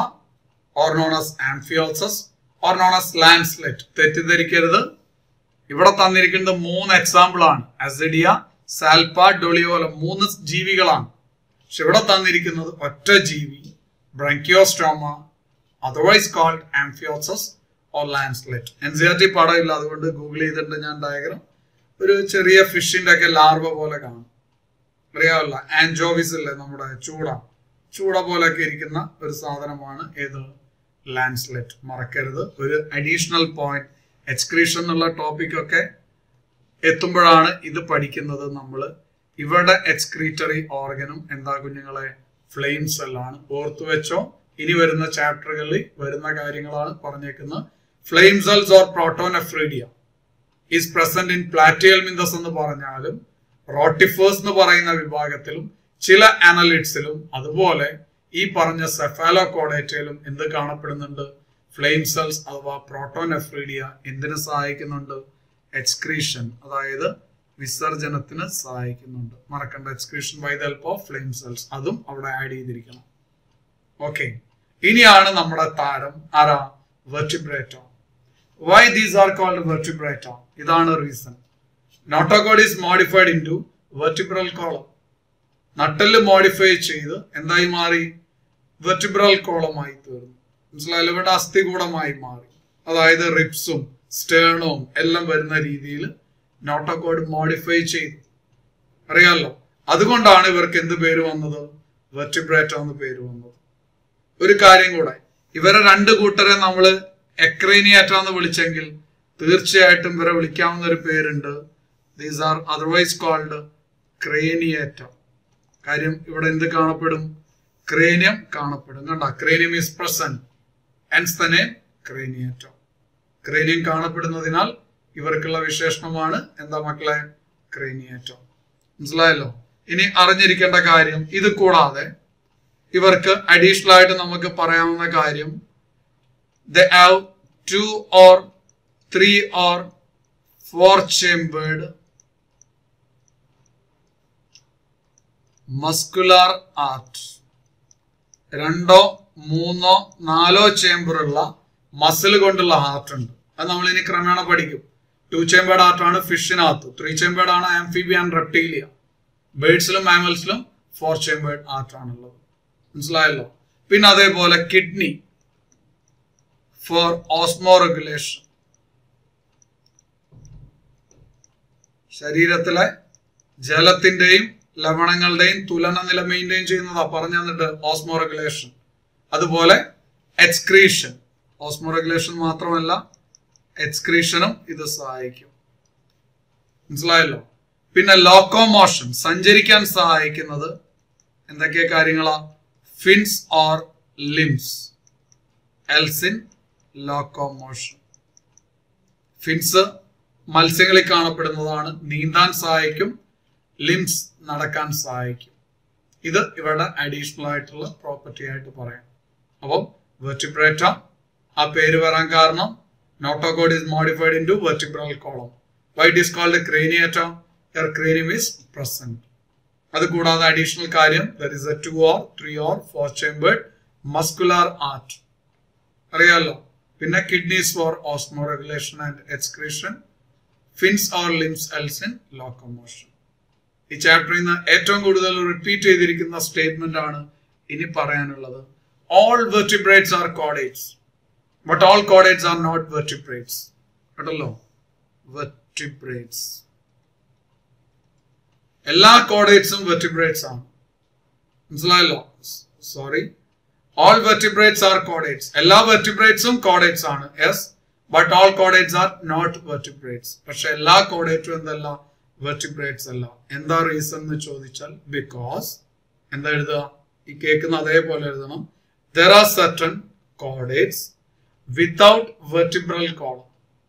or known as Amphioxus or known as lancelet തെറ്റിദ്ധരിക്കരുത് ഇവിടെ തന്നിരിക്കുന്നത് മൂന്ന് എക്സാമ്പിൾ ആണ് അസിഡിയ സാൽപ്പ ഡൊളിയോലം മൂന്ന് ജീവികളാണ് പക്ഷെ ഇവിടെ തന്നിരിക്കുന്നത് ഒറ്റ ജീവി Branchiostoma otherwise called Amphioxus or lancelet N C R T പടമില്ല അതുകൊണ്ട് ഗൂഗിൾ ചെയ്തിട്ട് ഞാൻ ഡയഗ്രാം ഒരു ചെറിയ ഫിഷിന്റെ ഒക്കെ ലാർവ പോലെ കാണും അറിയാമല്ല ആൻജോവിസ് അല്ലേ നമ്മുടെ ചൂട ചൂട പോലൊക്കെ ഇരിക്കുന്ന ഒരു സാധനമാണ് ഏത് ലാൻസ്ലെറ്റ് മറക്കരുത് ഒരു അഡീഷണൽ പോയിന്റ് എക്സ്ക്രീഷൻ എന്നുള്ള ടോപ്പിക് ഒക്കെ എത്തുമ്പോഴാണ് ഇത് പഠിക്കുന്നത് നമ്മൾ ഇവരുടെ എക്സ്ക്രീറ്ററി ഓർഗനും എന്താ കുഞ്ഞുങ്ങളെ ഫ്ലെയിം സെല്ലാണ് ഓർത്തു വെച്ചോ ഇനി വരുന്ന ചാപ്റ്ററുകളിൽ വരുന്ന കാര്യങ്ങളാണ് പറഞ്ഞേക്കുന്നത് flame cells or protonephridia is present in Platyhelminthes എന്ന് പറഞ്ഞാലും റോട്ടിഫേഴ്സ് എന്ന് പറയുന്ന വിഭാഗത്തിലും ചില അനലിറ്റ്സിലും അതുപോലെ ഈ പറഞ്ഞ സെഫാലോകോഡേറ്റയിലും എന്ത് കാണപ്പെടുന്നുണ്ട് ഫ്ലെയിം സെൽസ് അഥവാ പ്രോട്ടോനെഫ്രീഡിയ എന്തിനു സഹായിക്കുന്നുണ്ട് എക്സ്ക്രീഷൻ അതായത് വിസർജനത്തിന് സഹായിക്കുന്നുണ്ട് മറക്കണ്ട excretion by the help of flame cells അതും അവിടെ ആഡ് ചെയ്തിരിക്കണം ഓക്കെ ഇനിയാണ് നമ്മുടെ താരം ആരാ Vertebrata why these are called Vertebrata ഇതാണ് reason notochord is modified into vertebral column നട്ടല് മോഡിഫൈ ചെയ്ത് എന്തായി മാറി വെർട്ടിബ്രൽ കോളമായി തീർന്നു മനസ്സിലായാലും ഇവിടെ അസ്ഥികൂടമായി മാറി അതായത് റിപ്സും സ്റ്റേണവും എല്ലാം വരുന്ന രീതിയിൽ നോട്ടോകോഡ് മോഡിഫൈ ചെയ്തു അറിയാലോ അതുകൊണ്ടാണ് ഇവർക്ക് എന്ത് പേര് വന്നത് വെർട്ടിബ്രേറ്റ എന്ന് പേര് വന്നത് ഒരു കാര്യം കൂടെ ഇവരെ രണ്ട് കൂട്ടരെ നമ്മൾ എക്രേനിയാറ്റ എന്ന് വിളിച്ചെങ്കിൽ തീർച്ചയായിട്ടും ഇവരെ വിളിക്കാവുന്ന ഒരു പേരുണ്ട് these are otherwise called Craniata കാര്യം ഇവിടെ എന്ത് കാണപ്പെടും ക്രേനിയം കാണപ്പെടും കണ്ട ക്രേനിയം ഈസ് പ്രസന്റ് ഹെൻസ് തന്നെ ക്രേനിയേറ്റ ക്രേനിയം കാണപ്പെടുന്നതിനാൽ ഇവർക്കുള്ള വിശേഷണമാണ് എന്താ മക്കളെ ക്രേനിയേറ്റ മനസ്സിലായല്ലോ ഇനി അറിഞ്ഞിരിക്കേണ്ട കാര്യം ഇത് കൂടാതെ ഇവർക്ക് അഡീഷണൽ ആയിട്ട് നമുക്ക് പറയാവുന്ന കാര്യം they have two or three or four chambered muscular heart രണ്ടോ മൂന്നോ നാലോ ചേംബറുള്ള മസിൽ കൊണ്ടുള്ള ഹാർട്ട് ഉണ്ട് അത് നമ്മൾ ഇനി ക്രമേണ പഠിക്കും ടു ചേംബേർഡ് ആർട്ടാണ് ഫിഷിനകത്ത് ത്രീ ചേംബേർഡ് ആണ് ആംഫിബിയ ആൻഡ് റെപ്റ്റീലിയ ബേഡ്സിലും മാമൽസിലും ഫോർ ചേംബേർഡ് ആർട്ടാണുള്ളത് മനസ്സിലായല്ലോ പിന്നെ അതേപോലെ കിഡ്നി ഫോർ ഓസ്മോ റെഗുലേഷൻ ശരീരത്തിലെ ജലത്തിന്റെയും ലവണങ്ങളുടെയും തുലന നില മെയിൻറ്റെയിൻ ചെയ്യുന്നതാ പറഞ്ഞു തന്നിട്ട് ഓസ്മോ റെഗുലേഷൻ അതുപോലെ എക്സ്ക്രീഷൻ ഓസ്മോ റെഗുലേഷൻ മാത്രമല്ല എക്സ്ക്രീഷനും ഇത് സഹായിക്കും മനസ്സിലായല്ലോ പിന്നെ ലോക്കോമോഷൻ സഞ്ചരിക്കാൻ സഹായിക്കുന്നത് എന്തൊക്കെ കാര്യങ്ങളാ fins or limbs helps in locomotion fins മത്സ്യങ്ങളിൽ കാണപ്പെടുന്നതാണ് നീന്താൻ സഹായിക്കും ലിംസ് നടക്കാൻ സഹായിക്കും ഇത് ഇവരുടെ അഡീഷണൽ ആയിട്ടുള്ള പ്രോപ്പർട്ടി ആയിട്ട് പറയാം അപ്പം വെർട്ടിബ്രേറ്റ ആ പേര് വരാൻ കാരണം notochord is modified into vertebral column why it is called Craniata uh cranium is present അത് കൂടാതെ അഡീഷണൽ കാര്യം there is a two or three or four chambered muscular heart അറിയാലോ പിന്നെ kidneys for osmoregulation and excretion fins or limbs helps in locomotion ഈ ചാപ്റ്ററിൽ നിന്ന് ഏറ്റവും കൂടുതൽ റിപ്പീറ്റ് ചെയ്തിരിക്കുന്ന സ്റ്റേറ്റ്മെന്റ് ആണ് ഇനി പറയാനുള്ളത് all vertebrates are chordates but all chordates are not vertebrates കേട്ടല്ലോ വെർട്ടിബ്രേറ്റ്സ് എല്ലാ കോഡേറ്റ്സും വെർട്ടിബ്രേറ്റ്സ് ആണ് മനസ്സിലായല്ലോ sorry all vertebrates are chordates എല്ലാ വെർട്ടിബ്രേറ്റ്സും കോഡേറ്റ്സ് ആണ് yes but all chordates are not vertebrates പക്ഷെ എല്ലാ കോഡേറ്റും എന്തല്ല വെർട്ടിബ്രേറ്റ്സ് അല്ല എന്താ റീസൺ എന്ന് ചോദിച്ചാൽ ബിക്കോസ് എന്താ എഴുതുക ഈ കേൾക്കുന്ന അതേപോലെ എഴുതണം there are certain chordates without vertebral column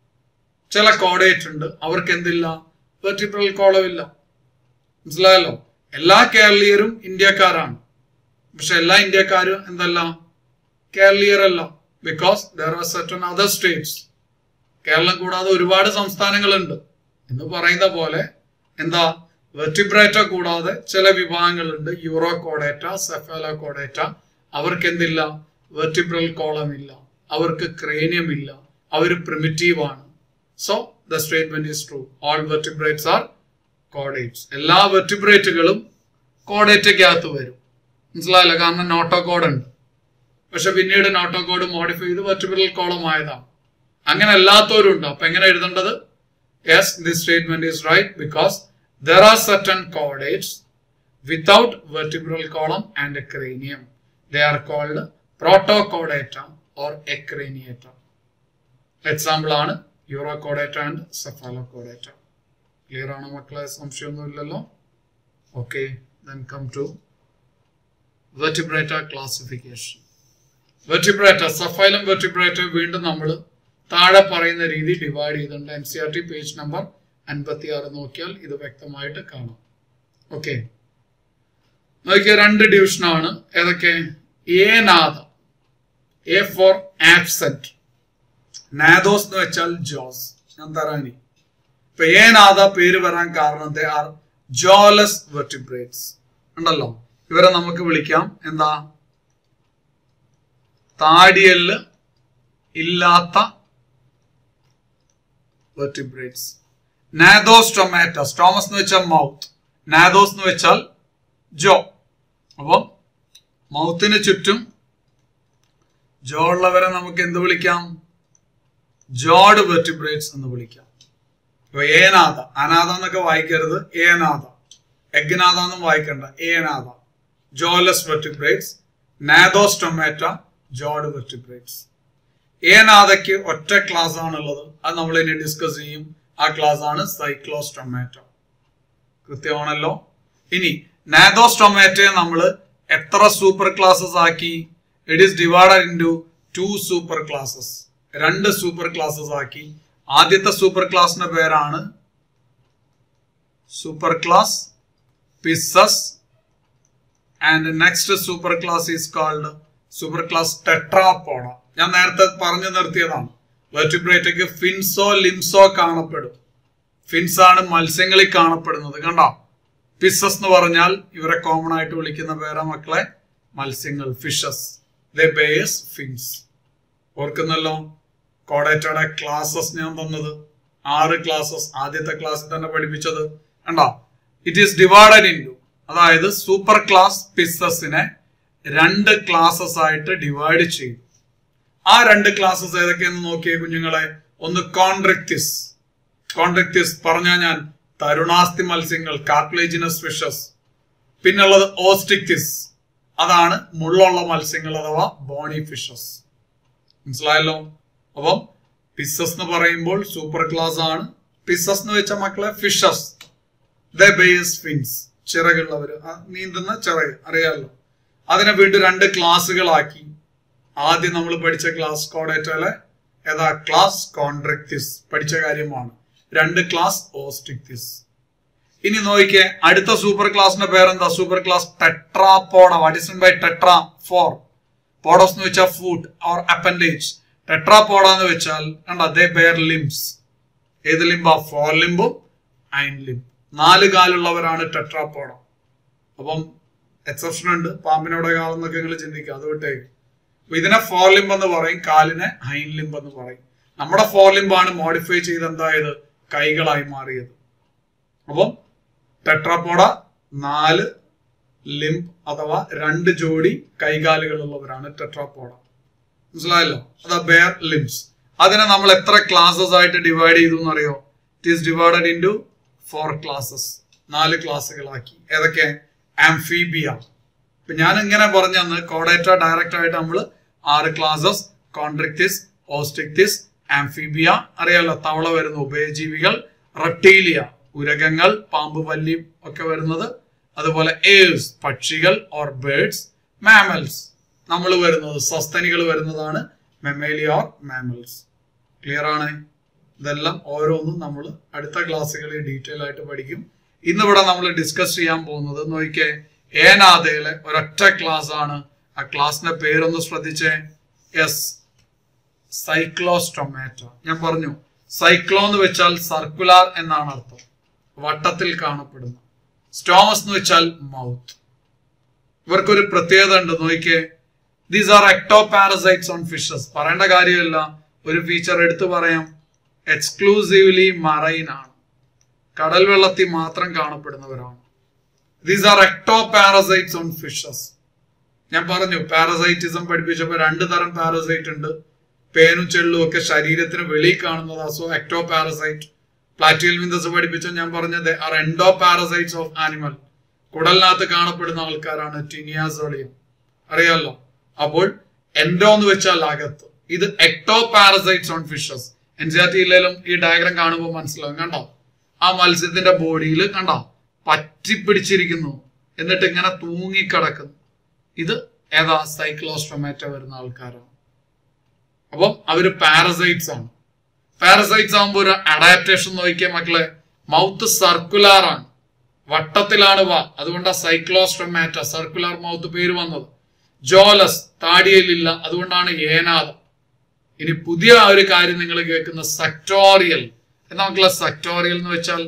ചില കോഡേറ്റ് ഉണ്ട് അവർക്ക് എന്തില്ല വെർട്ടിബ്രൽ കോളം ഇല്ല മനസ്സിലായല്ലോ എല്ലാ കേരളീയരും ഇന്ത്യക്കാരാണ് പക്ഷെ എല്ലാ ഇന്ത്യക്കാരും എന്തല്ല കേരളീയർ അല്ല because there are certain other states കേരളം കൂടാതെ ഒരുപാട് സംസ്ഥാനങ്ങളുണ്ട് എന്ന് പറയുന്ന പോലെ എന്താ വെർട്ടിബ്രേറ്റ കൂടാതെ ചില വിഭാഗങ്ങളുണ്ട് യൂറോ കോഡേറ്റ സെഫാലോ കോഡേറ്റ അവർക്ക് എന്തില്ല വെർട്ടിബ്രൽ കോളം ഇല്ല അവർക്ക് ക്രേനിയം ഇല്ല അവർ പ്രിമിറ്റീവ് ആണ് so the statement is true all vertebrates are chordates എല്ലാ വെർട്ടിബ്രേറ്റുകളും കോഡേറ്റയ്ക്കകത്ത് വരും മനസ്സിലായല്ലോ കാരണം നോട്ടോ കോഡ് ഉണ്ട് പക്ഷെ പിന്നീട് നോട്ടോ കോഡ് മോഡിഫൈ ചെയ്ത് വെർട്ടിബ്രൽ കോളം ആയതാണ് അങ്ങനെ അല്ലാത്തവരും ഉണ്ട് അപ്പൊ എങ്ങനെ എഴുതേണ്ടത് yes this statement is right because there are certain chordates without vertebral column and a cranium they are called protochordata or acraniata example ആണ് urochordata and cephalochordata clear ആണോ മക്കളെ സംശയമൊന്നുമില്ലല്ലോ okay then come to vertebrata classification vertebrata subphylum vertebrata വീണ്ടും നമ്മൾ താഴെ പറയുന്ന രീതി divide ചെയ്തിട്ടുണ്ട് N C R T page number അൻപത്തി ആറ് നോക്കിയാൽ ഇത് വ്യക്തമായിട്ട് കാണാം ഓക്കെ നോക്കിയ രണ്ട് ഡിവിഷനാണ് ഏതൊക്കെ എ നാദ എ ഫോർ ആബ്സെന്റ് നാദോസ് എന്ന് വെച്ചാൽ ജോസ് ഞാൻ തരാനി ഇപ്പൊ എ നാദ പേര് വരാൻ കാരണം ദേ ആർ ജോലസ് വെർട്ടിബ്രേറ്റ്സ് ഉണ്ടല്ലോ ഇവരെ നമുക്ക് വിളിക്കാം എന്താ താടിയല് ഇല്ലാത്ത വെർട്ടിബ്രേറ്റ്സ് നാദോസ് ടൊമാറ്റ സ്റ്റോമസ് എന്ന് വെച്ചാൽ മൗത്ത് നാദോസ് എന്ന് വെച്ചാൽ ജോ അപ്പം മൗത്തിന് ചുറ്റും ജോ ഉള്ളവരെ നമുക്ക് എന്ത് വിളിക്കാം ജോഡ് വെർട്ടിബ്രേറ്റ്സ് എന്ന് വിളിക്കാം ഇപ്പൊ ഏനാഥ അനാഥ എന്നൊക്കെ വായിക്കരുത് ഏനാഥ എഗ്നാഥ എന്നും വായിക്കണ്ട agnatha jawless vertebrates gnathostomata jawed vertebrates ഏനാഥയ്ക്ക് ഒറ്റ ക്ലാസ് ആണുള്ളത് അത് നമ്മൾ ഇനി ഡിസ്കസ് ചെയ്യും ആ ക്ലാസ് ആണ് സൈക്ലോസ് ടൊമാറ്റോ കൃത്യമാണല്ലോ ഇനി നാദോസ് ടൊമാറ്റോയെ നമ്മൾ എത്ര സൂപ്പർ ക്ലാസ്സസ് ആക്കി it is divided into two super classes രണ്ട് സൂപ്പർ ക്ലാസ്സസ് ആക്കി ആദ്യത്തെ സൂപ്പർ ക്ലാസിന്റെ പേരാണ് super class pisces and next super class is called super class tetrapoda ഞാൻ നേരത്തെ പറഞ്ഞു നിർത്തിയതാണ് വെർട്ടിബ്രേറ്റയ്ക്ക് ഫിൻസോ ലിംസോ കാണപ്പെടും ഫിൻസ് ആണ് മത്സ്യങ്ങളിൽ കാണപ്പെടുന്നത് കണ്ടോ പിസസ് എന്ന് പറഞ്ഞാൽ ഇവരെ കോമൺ ആയിട്ട് വിളിക്കുന്ന പേരാ മക്കളെ മത്സ്യങ്ങൾ ഫിഷസ് ദ ബേസ് ഫിൻസ് ഓർക്കുന്നല്ലോ കോഡേറ്റയുടെ ക്ലാസ്സസ് ഞാൻ തന്നത് ആറ് ക്ലാസ്സസ് ആദ്യത്തെ ക്ലാസ്സിൽ തന്നെ പഠിപ്പിച്ചത് കണ്ടോ it is divided into അതായത് സൂപ്പർ ക്ലാസ് പിസസിനെ രണ്ട് ക്ലാസ്സസ് ആയിട്ട് ഡിവൈഡ് ചെയ്യും ആ രണ്ട് ക്ലാസ്സസ് ഏതൊക്കെയെന്ന് നോക്കിയേ കുഞ്ഞുങ്ങളെ ഒന്ന് കോൺട്രക്റ്റിസ് കോൺട്രക്റ്റിസ് പറഞ്ഞ ഞാൻ തരുണാസ്തി മത്സ്യങ്ങൾ കാർപ്ലേജിനസ് ഫിഷസ് പിന്നുള്ളത് ഓസ്റ്റിക്റ്റിസ് അതാണ് മുള്ളുള്ള മത്സ്യങ്ങൾ അഥവാ ബോണി ഫിഷസ് മനസ്സിലായല്ലോ അപ്പം പിസസ് എന്ന് പറയുമ്പോൾ സൂപ്പർ ക്ലാസ് ആണ് പിസസ് എന്ന് വെച്ച മക്കളെ ഫിഷസ് ദ ബേസ് ഫിൻസ് ചിറകുള്ളവര് ആ നീന്തുന്ന ചിറക് അറിയാമല്ലോ അതിനെ വീണ്ടും രണ്ട് ക്ലാസ്സുകളാക്കി ആദ്യം നമ്മൾ പഠിച്ച ക്ലാസ് കോഡേറ്റയിലെ ഏതാ ക്ലാസ് കോൺട്രക്റ്റിസ് പഠിച്ച കാര്യമാണ് രണ്ട് ക്ലാസ് ഓസ്റ്റിക്റ്റിസ് ഇനി നോക്കിക്കേ അടുത്ത സൂപ്പർ ക്ലാസിന്റെ പേരെന്താ super class tetrapoda what is by tetra four podos എന്ന് വെച്ചാൽ ഫുഡ് ഓർ അപ്പൻഡേജ് ടെട്രാപോഡ എന്ന് വെച്ചാൽ കണ്ട ദേ ബെയർ ലിംസ് ഏത് ലിംബാ ഫോർ ലിംബും അയൻ ലിംബ് നാല് കാലുള്ളവരാണ് ടെട്രാപോഡ അപ്പം എക്സെപ്ഷൻ ഉണ്ട് പാമ്പിനോടെ കാലെന്നൊക്കെ നിങ്ങൾ ചിന്തിക്കുക അത് വിട്ടേക്ക് അപ്പൊ ഇതിനെ ഫോർ ലിംബ് എന്ന് പറയും കാലിനെ ഹൈൻ ലിംബ് എന്ന് പറയും നമ്മുടെ ഫോർ ലിംബാണ് മോഡിഫൈ ചെയ്ത് എന്തായത് കൈകളായി മാറിയത് അപ്പം ടെട്രാപോഡ നാല് ലിംബ് അഥവാ രണ്ട് ജോഡി കൈകാലുകളുള്ളവരാണ് ടെട്രാപോഡ മനസ്സിലായല്ലോ അതാ ബെയർ ലിംസ് അതിനെ നമ്മൾ എത്ര ക്ലാസ്സസ് ആയിട്ട് ഡിവൈഡ് ചെയ്തു എന്നറിയോ it is divided into four classes നാല് ക്ലാസ്സുകളാക്കി ഏതൊക്കെ ആംഫീബിയ ഇപ്പൊ ഞാൻ ഇങ്ങനെ പറഞ്ഞന്ന് കോഡേറ്റ ഡയറക്റ്റ് ആയിട്ട് നമ്മൾ ആറ് ക്ലാസ്സസ് കോൺട്രിക്റ്റിസ് ഓസ്റ്റിക്റ്റിസ് ആംഫീബിയ അറിയാലോ തവള വരുന്ന ഉഭയജീവികൾ റെപ്റ്റീലിയ ഉരകങ്ങൾ പാമ്പ് പല്ലി ഒക്കെ വരുന്നത് അതുപോലെ ഏഴ്സ് പക്ഷികൾ ഓർ ബേർഡ്സ് മാമൽസ് നമ്മൾ വരുന്നത് സസ്തനികൾ വരുന്നതാണ് മെമേലി ഓർ മാമൽസ് ക്ലിയർ ആണ് ഇതെല്ലാം ഓരോന്നും നമ്മൾ അടുത്ത ക്ലാസ്സുകളിൽ ഡീറ്റെയിൽ ആയിട്ട് പഠിക്കും ഇന്നിവിടെ നമ്മൾ ഡിസ്കസ് ചെയ്യാൻ പോകുന്നത് നോക്കിക്കേ ഏനാഥയിലെ ഒരൊറ്റ ക്ലാസ് ആണ് ആ ക്ലാസ്സിന്റെ പേരൊന്ന് ശ്രദ്ധിച്ചേ എസ് സൈക്ലോസ്റ്റൊമാറ്റോ ഞാൻ പറഞ്ഞു സൈക്ലോ എന്ന് വെച്ചാൽ സർക്കുലാർ എന്നാണ് അർത്ഥം വട്ടത്തിൽ കാണപ്പെടുന്ന സ്റ്റോമസ് എന്ന് വെച്ചാൽ മൗത്ത് ഇവർക്കൊരു പ്രത്യേകത ഉണ്ട് നോക്കിക്കേ these are ectoparasites on fishes പറയേണ്ട കാര്യമില്ല ഒരു ഫീച്ചർ എടുത്തു പറയാം എക്സ്ക്ലൂസീവ്ലി മറൈൻ ആണ് കടൽ വെള്ളത്തിൽ മാത്രം കാണപ്പെടുന്നവരാണ് these are ectoparasites on fishes ഞാൻ പറഞ്ഞു പാരസൈറ്റിസം പഠിപ്പിച്ചപ്പോൾ രണ്ട് തരം പാരസൈറ്റ് ഉണ്ട് പേനും ചെള്ളും ഒക്കെ ശരീരത്തിന് വെളിയിൽ കാണുന്നതാ so ectoparasite platyhelminthes പഠിപ്പിച്ച ഞാൻ പറഞ്ഞത് are endoparasites of animal കുടലിനകത്ത് കാണപ്പെടുന്ന ആൾക്കാരാണ് ടിനിയാസോളിയം അറിയാലോ അപ്പോൾ എൻഡോ എന്ന് വെച്ചാൽ അകത്ത് ഇത് ectoparasites on fishes N C R ടിയിലും ഈ ഡയഗ്രാം കാണുമ്പോൾ മനസ്സിലാവും കണ്ടോ ആ മത്സ്യത്തിന്റെ ബോഡിയിൽ കണ്ടോ പറ്റിപ്പിടിച്ചിരിക്കുന്നു എന്നിട്ട് ഇങ്ങനെ തൂങ്ങിക്കിടക്കുന്നു ഇത് ഏതാ സൈക്ലോസ്ട്രൊമാറ്റോ വരുന്ന ആൾക്കാരാണ് അപ്പം അവര് പാരസൈറ്റ്സ് ആണ് പാരസൈറ്റ്സ് ആകുമ്പോൾ ഒരു അഡാപ്റ്റേഷൻ നോക്കിയ മക്കളെ മൗത്ത് സർക്കുലാർ ആണ് വട്ടത്തിലാണ് വാ അതുകൊണ്ടാ സൈക്ലോസ്ട്രമാറ്റ സർക്കുലർ മൗത്ത് പേര് വന്നത് ജോലസ് താടിയലില്ല അതുകൊണ്ടാണ് ഏനാദം ഇനി പുതിയ ഒരു കാര്യം നിങ്ങൾ കേൾക്കുന്ന സക്ടോറിയൽ എന്താ മക്കളെ സക്ടോറിയൽ എന്ന് വെച്ചാൽ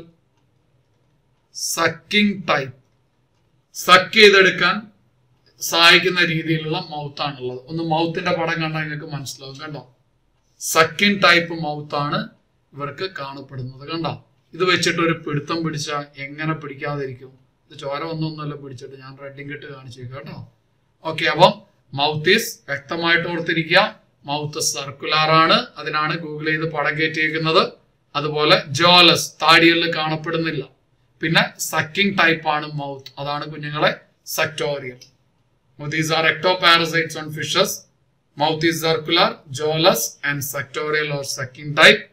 സക്കിംഗ് ടൈപ്പ് സക്ക് ചെയ്തെടുക്കാൻ സഹായിക്കുന്ന രീതിയിലുള്ള മൗത്താണുള്ളത് ഒന്ന് മൗത്തിന്റെ പടം കണ്ടാൽ നിങ്ങൾക്ക് മനസ്സിലാവും കണ്ടോ സക്കിൻ ടൈപ്പ് മൗത്താണ് ഇവർക്ക് കാണപ്പെടുന്നത് കണ്ടോ ഇത് വെച്ചിട്ട് ഒരു പിടുത്തം പിടിച്ചാൽ എങ്ങനെ പിടിക്കാതിരിക്കും ഇത് ചോര ഒന്നൊന്നുമല്ല പിടിച്ചിട്ട് ഞാൻ റെഡിങ് കെട്ട് കാണിച്ചേക്കാം കേട്ടോ ഓക്കെ അപ്പം മൗത്ത് ഈസ് വ്യക്തമായിട്ട് ഓർത്തിരിക്കുക മൗത്ത് സർക്കുലാർ ആണ് അതിനാണ് ഗൂഗിൾ ചെയ്ത് പടം കയറ്റിയേക്കുന്നത് അതുപോലെ ജോലസ് താടികളിൽ കാണപ്പെടുന്നില്ല പിന്നെ സക്കിംഗ് ടൈപ്പ് ആണ് മൗത്ത് അതാണ് കുഞ്ഞുങ്ങളെ സക്ടോറിയൽ These are ectoparasites on fishes. Mouth is circular, jawless, and suctorial or sucking type.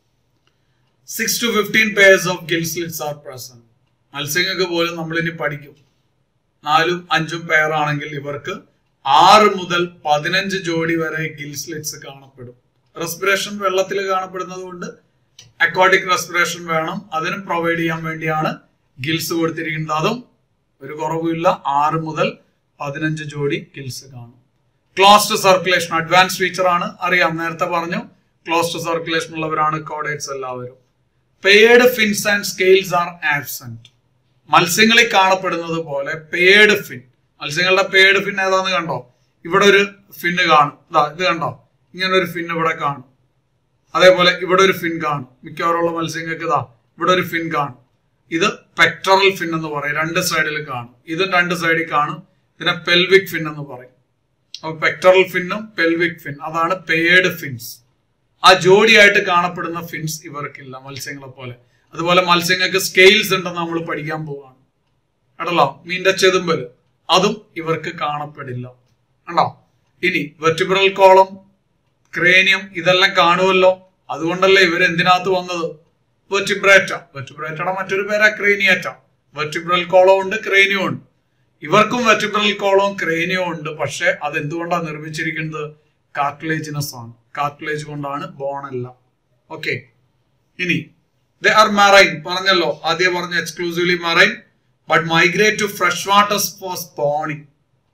6 to 15 pairs of gill slits are present. മത്സ്യങ്ങൾക്ക് പോലും നമ്മളിനി പഠിക്കും നാലും അഞ്ചും പെയർ ആണെങ്കിൽ ഇവർക്ക് ആറ് മുതൽ പതിനഞ്ച് ജോഡി വരെ ഗിൽ സ്ലിറ്റ്സ് കാണപ്പെടും റെസ്പിറേഷൻ വെള്ളത്തിൽ കാണപ്പെടുന്നത് കൊണ്ട് അക്വാട്ടിക് റെസ്പിറേഷൻ വേണം അതിന് പ്രൊവൈഡ് ചെയ്യാൻ വേണ്ടിയാണ് ഗിൽസ് കൊടുത്തിരിക്കുന്നത് അതും ഒരു കുറവുമില്ല ആറ് മുതൽ പതിനഞ്ച് ജോഡി കിൽസ് കാണും ക്ലോസ്ഡ് സർക്കുലേഷൻ അഡ്വാൻസ് ഫീച്ചർ ആണ് അറിയാം നേരത്തെ പറഞ്ഞു ക്ലോസ്ഡ് സർക്കുലേഷൻ ഉള്ളവരാണ് കോഡേറ്റ്സ് എല്ലാവരും paired fins and scales are absent മത്സ്യങ്ങളിൽ കാണപ്പെടുന്നത് പോലെ പേഡ് ഫിൻ മത്സ്യങ്ങളുടെ പേഡ് ഫിൻ ഏതാന്ന് കണ്ടോ ഇവിടെ ഒരു ഫിന്ന് കാണും ഇതാ ഇത് കണ്ടോ ഇങ്ങനെ ഒരു ഫിൻ ഇവിടെ കാണും അതേപോലെ ഇവിടെ ഒരു ഫിൻ കാണും മിക്കവാറുള്ള മത്സ്യങ്ങൾക്ക് ഇതാ ഇവിടെ ഒരു ഫിൻ കാണും ഇത് പെക്ടറൽ ഫിൻ എന്ന് പറയും രണ്ട് സൈഡിൽ കാണും ഇതും രണ്ട് സൈഡിൽ കാണും ഇതിനെ പെൽവിക് ഫിൻ എന്ന് പറയും അപ്പൊ പെക്ടറൽ ഫിന്നും പെൽവിക് ഫിൻ അതാണ് പേഡ് ഫിൻസ് ആ ജോഡിയായിട്ട് കാണപ്പെടുന്ന ഫിൻസ് ഇവർക്കില്ല മത്സ്യങ്ങളെ പോലെ അതുപോലെ മത്സ്യങ്ങൾക്ക് സ്കെയിൽസ് ഉണ്ടെന്ന് നമ്മൾ പഠിക്കാൻ പോവാണ് കേട്ടല്ലോ മീന്റെ ചെതുമ്പല് അതും ഇവർക്ക് കാണപ്പെടില്ല കണ്ടോ ഇനി വെർട്ടിബ്രൽ കോളം ക്രേനിയം ഇതെല്ലാം കാണുമല്ലോ അതുകൊണ്ടല്ലേ ഇവർ എന്തിനകത്ത് വന്നത് വെർട്ടിബ്രേറ്റ വെർട്ടിബ്രേറ്റയുടെ മറ്റൊരു പേരാ ക്രേനിയേറ്റ വെർട്ടിബ്രൽ കോളം ഉണ്ട് ക്രേനിയം ഉണ്ട് ഇവർക്കും വെർട്ടിബ്രൽ കോളവും ക്രേനിയവും ഉണ്ട് പക്ഷെ അത് എന്തുകൊണ്ടാണ് നിർമ്മിച്ചിരിക്കുന്നത് കാർട്ടിലേജിനസ് ആണ് കാർട്ടിലേജ് കൊണ്ടാണ് ബോൺ അല്ല ഓക്കെ ഇനി ദേ ആർ മറൈൻ പറഞ്ഞല്ലോ ആദ്യം പറഞ്ഞ exclusively marine but migrate to fresh water for spawning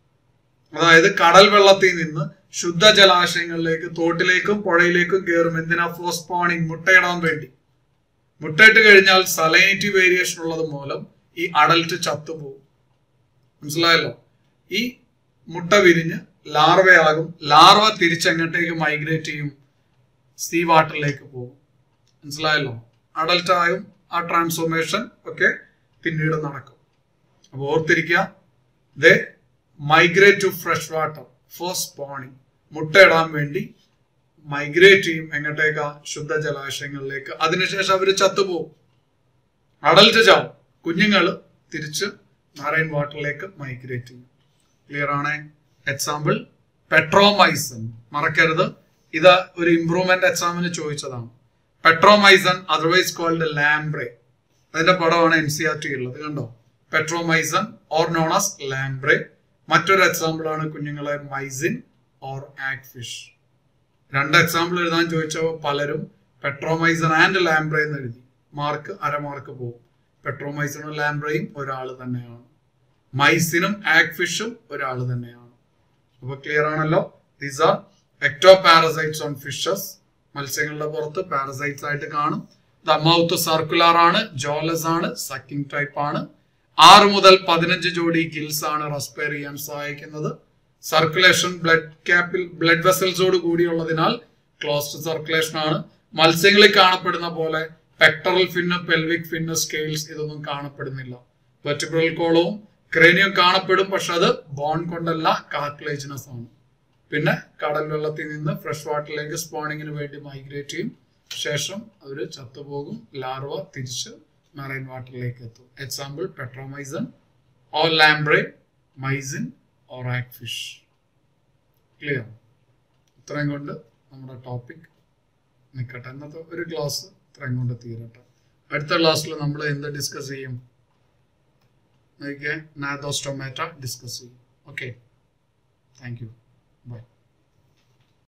അതായത് കടൽ വെള്ളത്തിൽ നിന്ന് ശുദ്ധ ജലാശയങ്ങളിലേക്ക് തോട്ടിലേക്കും പുഴയിലേക്കും കയറും എന്തിനാ ഫോർ സ്പോണിങ് മുട്ടയിടാൻ വേണ്ടി മുട്ടയിട്ട് കഴിഞ്ഞാൽ സലൈനിറ്റി വേരിയേഷൻ ഉള്ളത് മൂലം ഈ അഡൽട്ട് ചത്തുപോകും മനസ്സിലായല്ലോ ഈ മുട്ട വിരിഞ്ഞ് ലാർവയാകും ലാർവ തിരിച്ചെങ്ങോട്ടേക്ക് മൈഗ്രേറ്റ് ചെയ്യും സീ വാട്ടറിലേക്ക് പോകും മനസ്സിലായല്ലോ അഡൽട്ട് ആയും ആ ട്രാൻസ്ഫോർമേഷൻ ഒക്കെ പിന്നീട് നടക്കും അപ്പോൾ ഓർത്തിരിക്കുക they migrate to fresh water for spawning മുട്ടയിടാൻ വേണ്ടി മൈഗ്രേറ്റ് ചെയ്യും എങ്ങോട്ടേക്കാ ശുദ്ധ ജലാശയങ്ങളിലേക്ക് അതിനുശേഷം അവർ ചത്തുപോകും അഡൽട്ട് ചാവും കുഞ്ഞുങ്ങൾ തിരിച്ച് മറൈൻ വാട്ടറിലേക്ക് മൈഗ്രേറ്റ് ചെയ്യും ക്ലിയർ ആണ് എക്സാമ്പിൾ പെട്രോമൈസൺ മറക്കരുത് ഇത് ഒരു ഇംപ്രൂവ്മെന്റ് എക്സാമിന് ചോദിച്ചതാണ് പെട്രോമൈസൺ അതർവൈസ് കോൾഡ് ലാംബ്രെ അതിന്റെ പടമാണ് എൻ സി ആർ ടി ഉള്ളത് കണ്ടോ petromyzon or known as lamprey മറ്റൊരു എക്സാമ്പിൾ ആണ് കുഞ്ഞുങ്ങളെ മൈസിൻ ഓർ ആക്ട് ഫിഷ് രണ്ട് എക്സാമ്പിൾ എഴുതാൻ ചോദിച്ചപ്പോൾ പലരും പെട്രോമൈസൺ ആൻഡ് ലാംബ്രെ എന്ന് എഴുതി മാർക്ക് അരമാർക്ക് പോകും പെട്രോമൈസണും ലാംബ്രയും ഒരാൾ തന്നെയാണ് മൈസിനും ആക് ഫിഷും ഒരാൾ തന്നെയാണ് അപ്പൊ ക്ലിയർ ആണല്ലോ these are ectoparasites on fishes മത്സ്യങ്ങളുടെ പുറത്ത് പാരസൈറ്റ്സ് ആയിട്ട് കാണും ദ മൗത്ത് സർക്കുലർ ആണ് ജോലസ് ആണ് സക്കിംഗ് ടൈപ്പ് ആണ് ആറ് മുതൽ പതിനഞ്ച് ജോഡി ഗിൽസ് ആണ് റെസ്പയർ ചെയ്യാൻ സഹായിക്കുന്നത് സർക്കുലേഷൻ ബ്ലഡ് ക്യാപ്പിൽ ബ്ലഡ് വെസൽസോട് കൂടിയുള്ളതിനാൽ ക്ലോസ്ഡ് സർക്കുലേഷൻ ആണ് മത്സ്യങ്ങളിൽ കാണപ്പെടുന്ന പോലെ pectoral fin pelvic fin scales ഇതൊന്നും കാണപ്പെടുന്നില്ല വെർട്ടിബ്രൽ കോളവും ക്രേനിയം കാണപ്പെടും പക്ഷെ അത് ബോൺ കൊണ്ടല്ല കാർട്ടിലേജിനസ് ആണ് പിന്നെ കടൽ വെള്ളത്തിൽ നിന്ന് ഫ്രഷ് വാട്ടറിലേക്ക് സ്പോണിങ്ങിന് വേണ്ടി മൈഗ്രേറ്റ് ചെയ്യും ശേഷം അവർ ചത്തുപോകും ലാർവ തിരിച്ച് മറൈൻ വാട്ടറിലേക്ക് എത്തും example petromyzon or lamprey myxine or hagfish clear ഇത്രയും കൊണ്ട് നമ്മുടെ ടോപ്പിക് നിൽക്കട്ടെ ഇന്നത്തെ ഒരു ക്ലാസ് ഇത്രയും കൊണ്ട് തീരട്ടെ അടുത്ത ക്ലാസ്സിൽ നമ്മൾ എന്ത് ഡിസ്കസ് ചെയ്യും നോക്കിയേ നാദോസ്റ്റോമാറ്റ ഡിസ്കസ് ചെയ്യും ഓക്കെ താങ്ക് യു ബൈ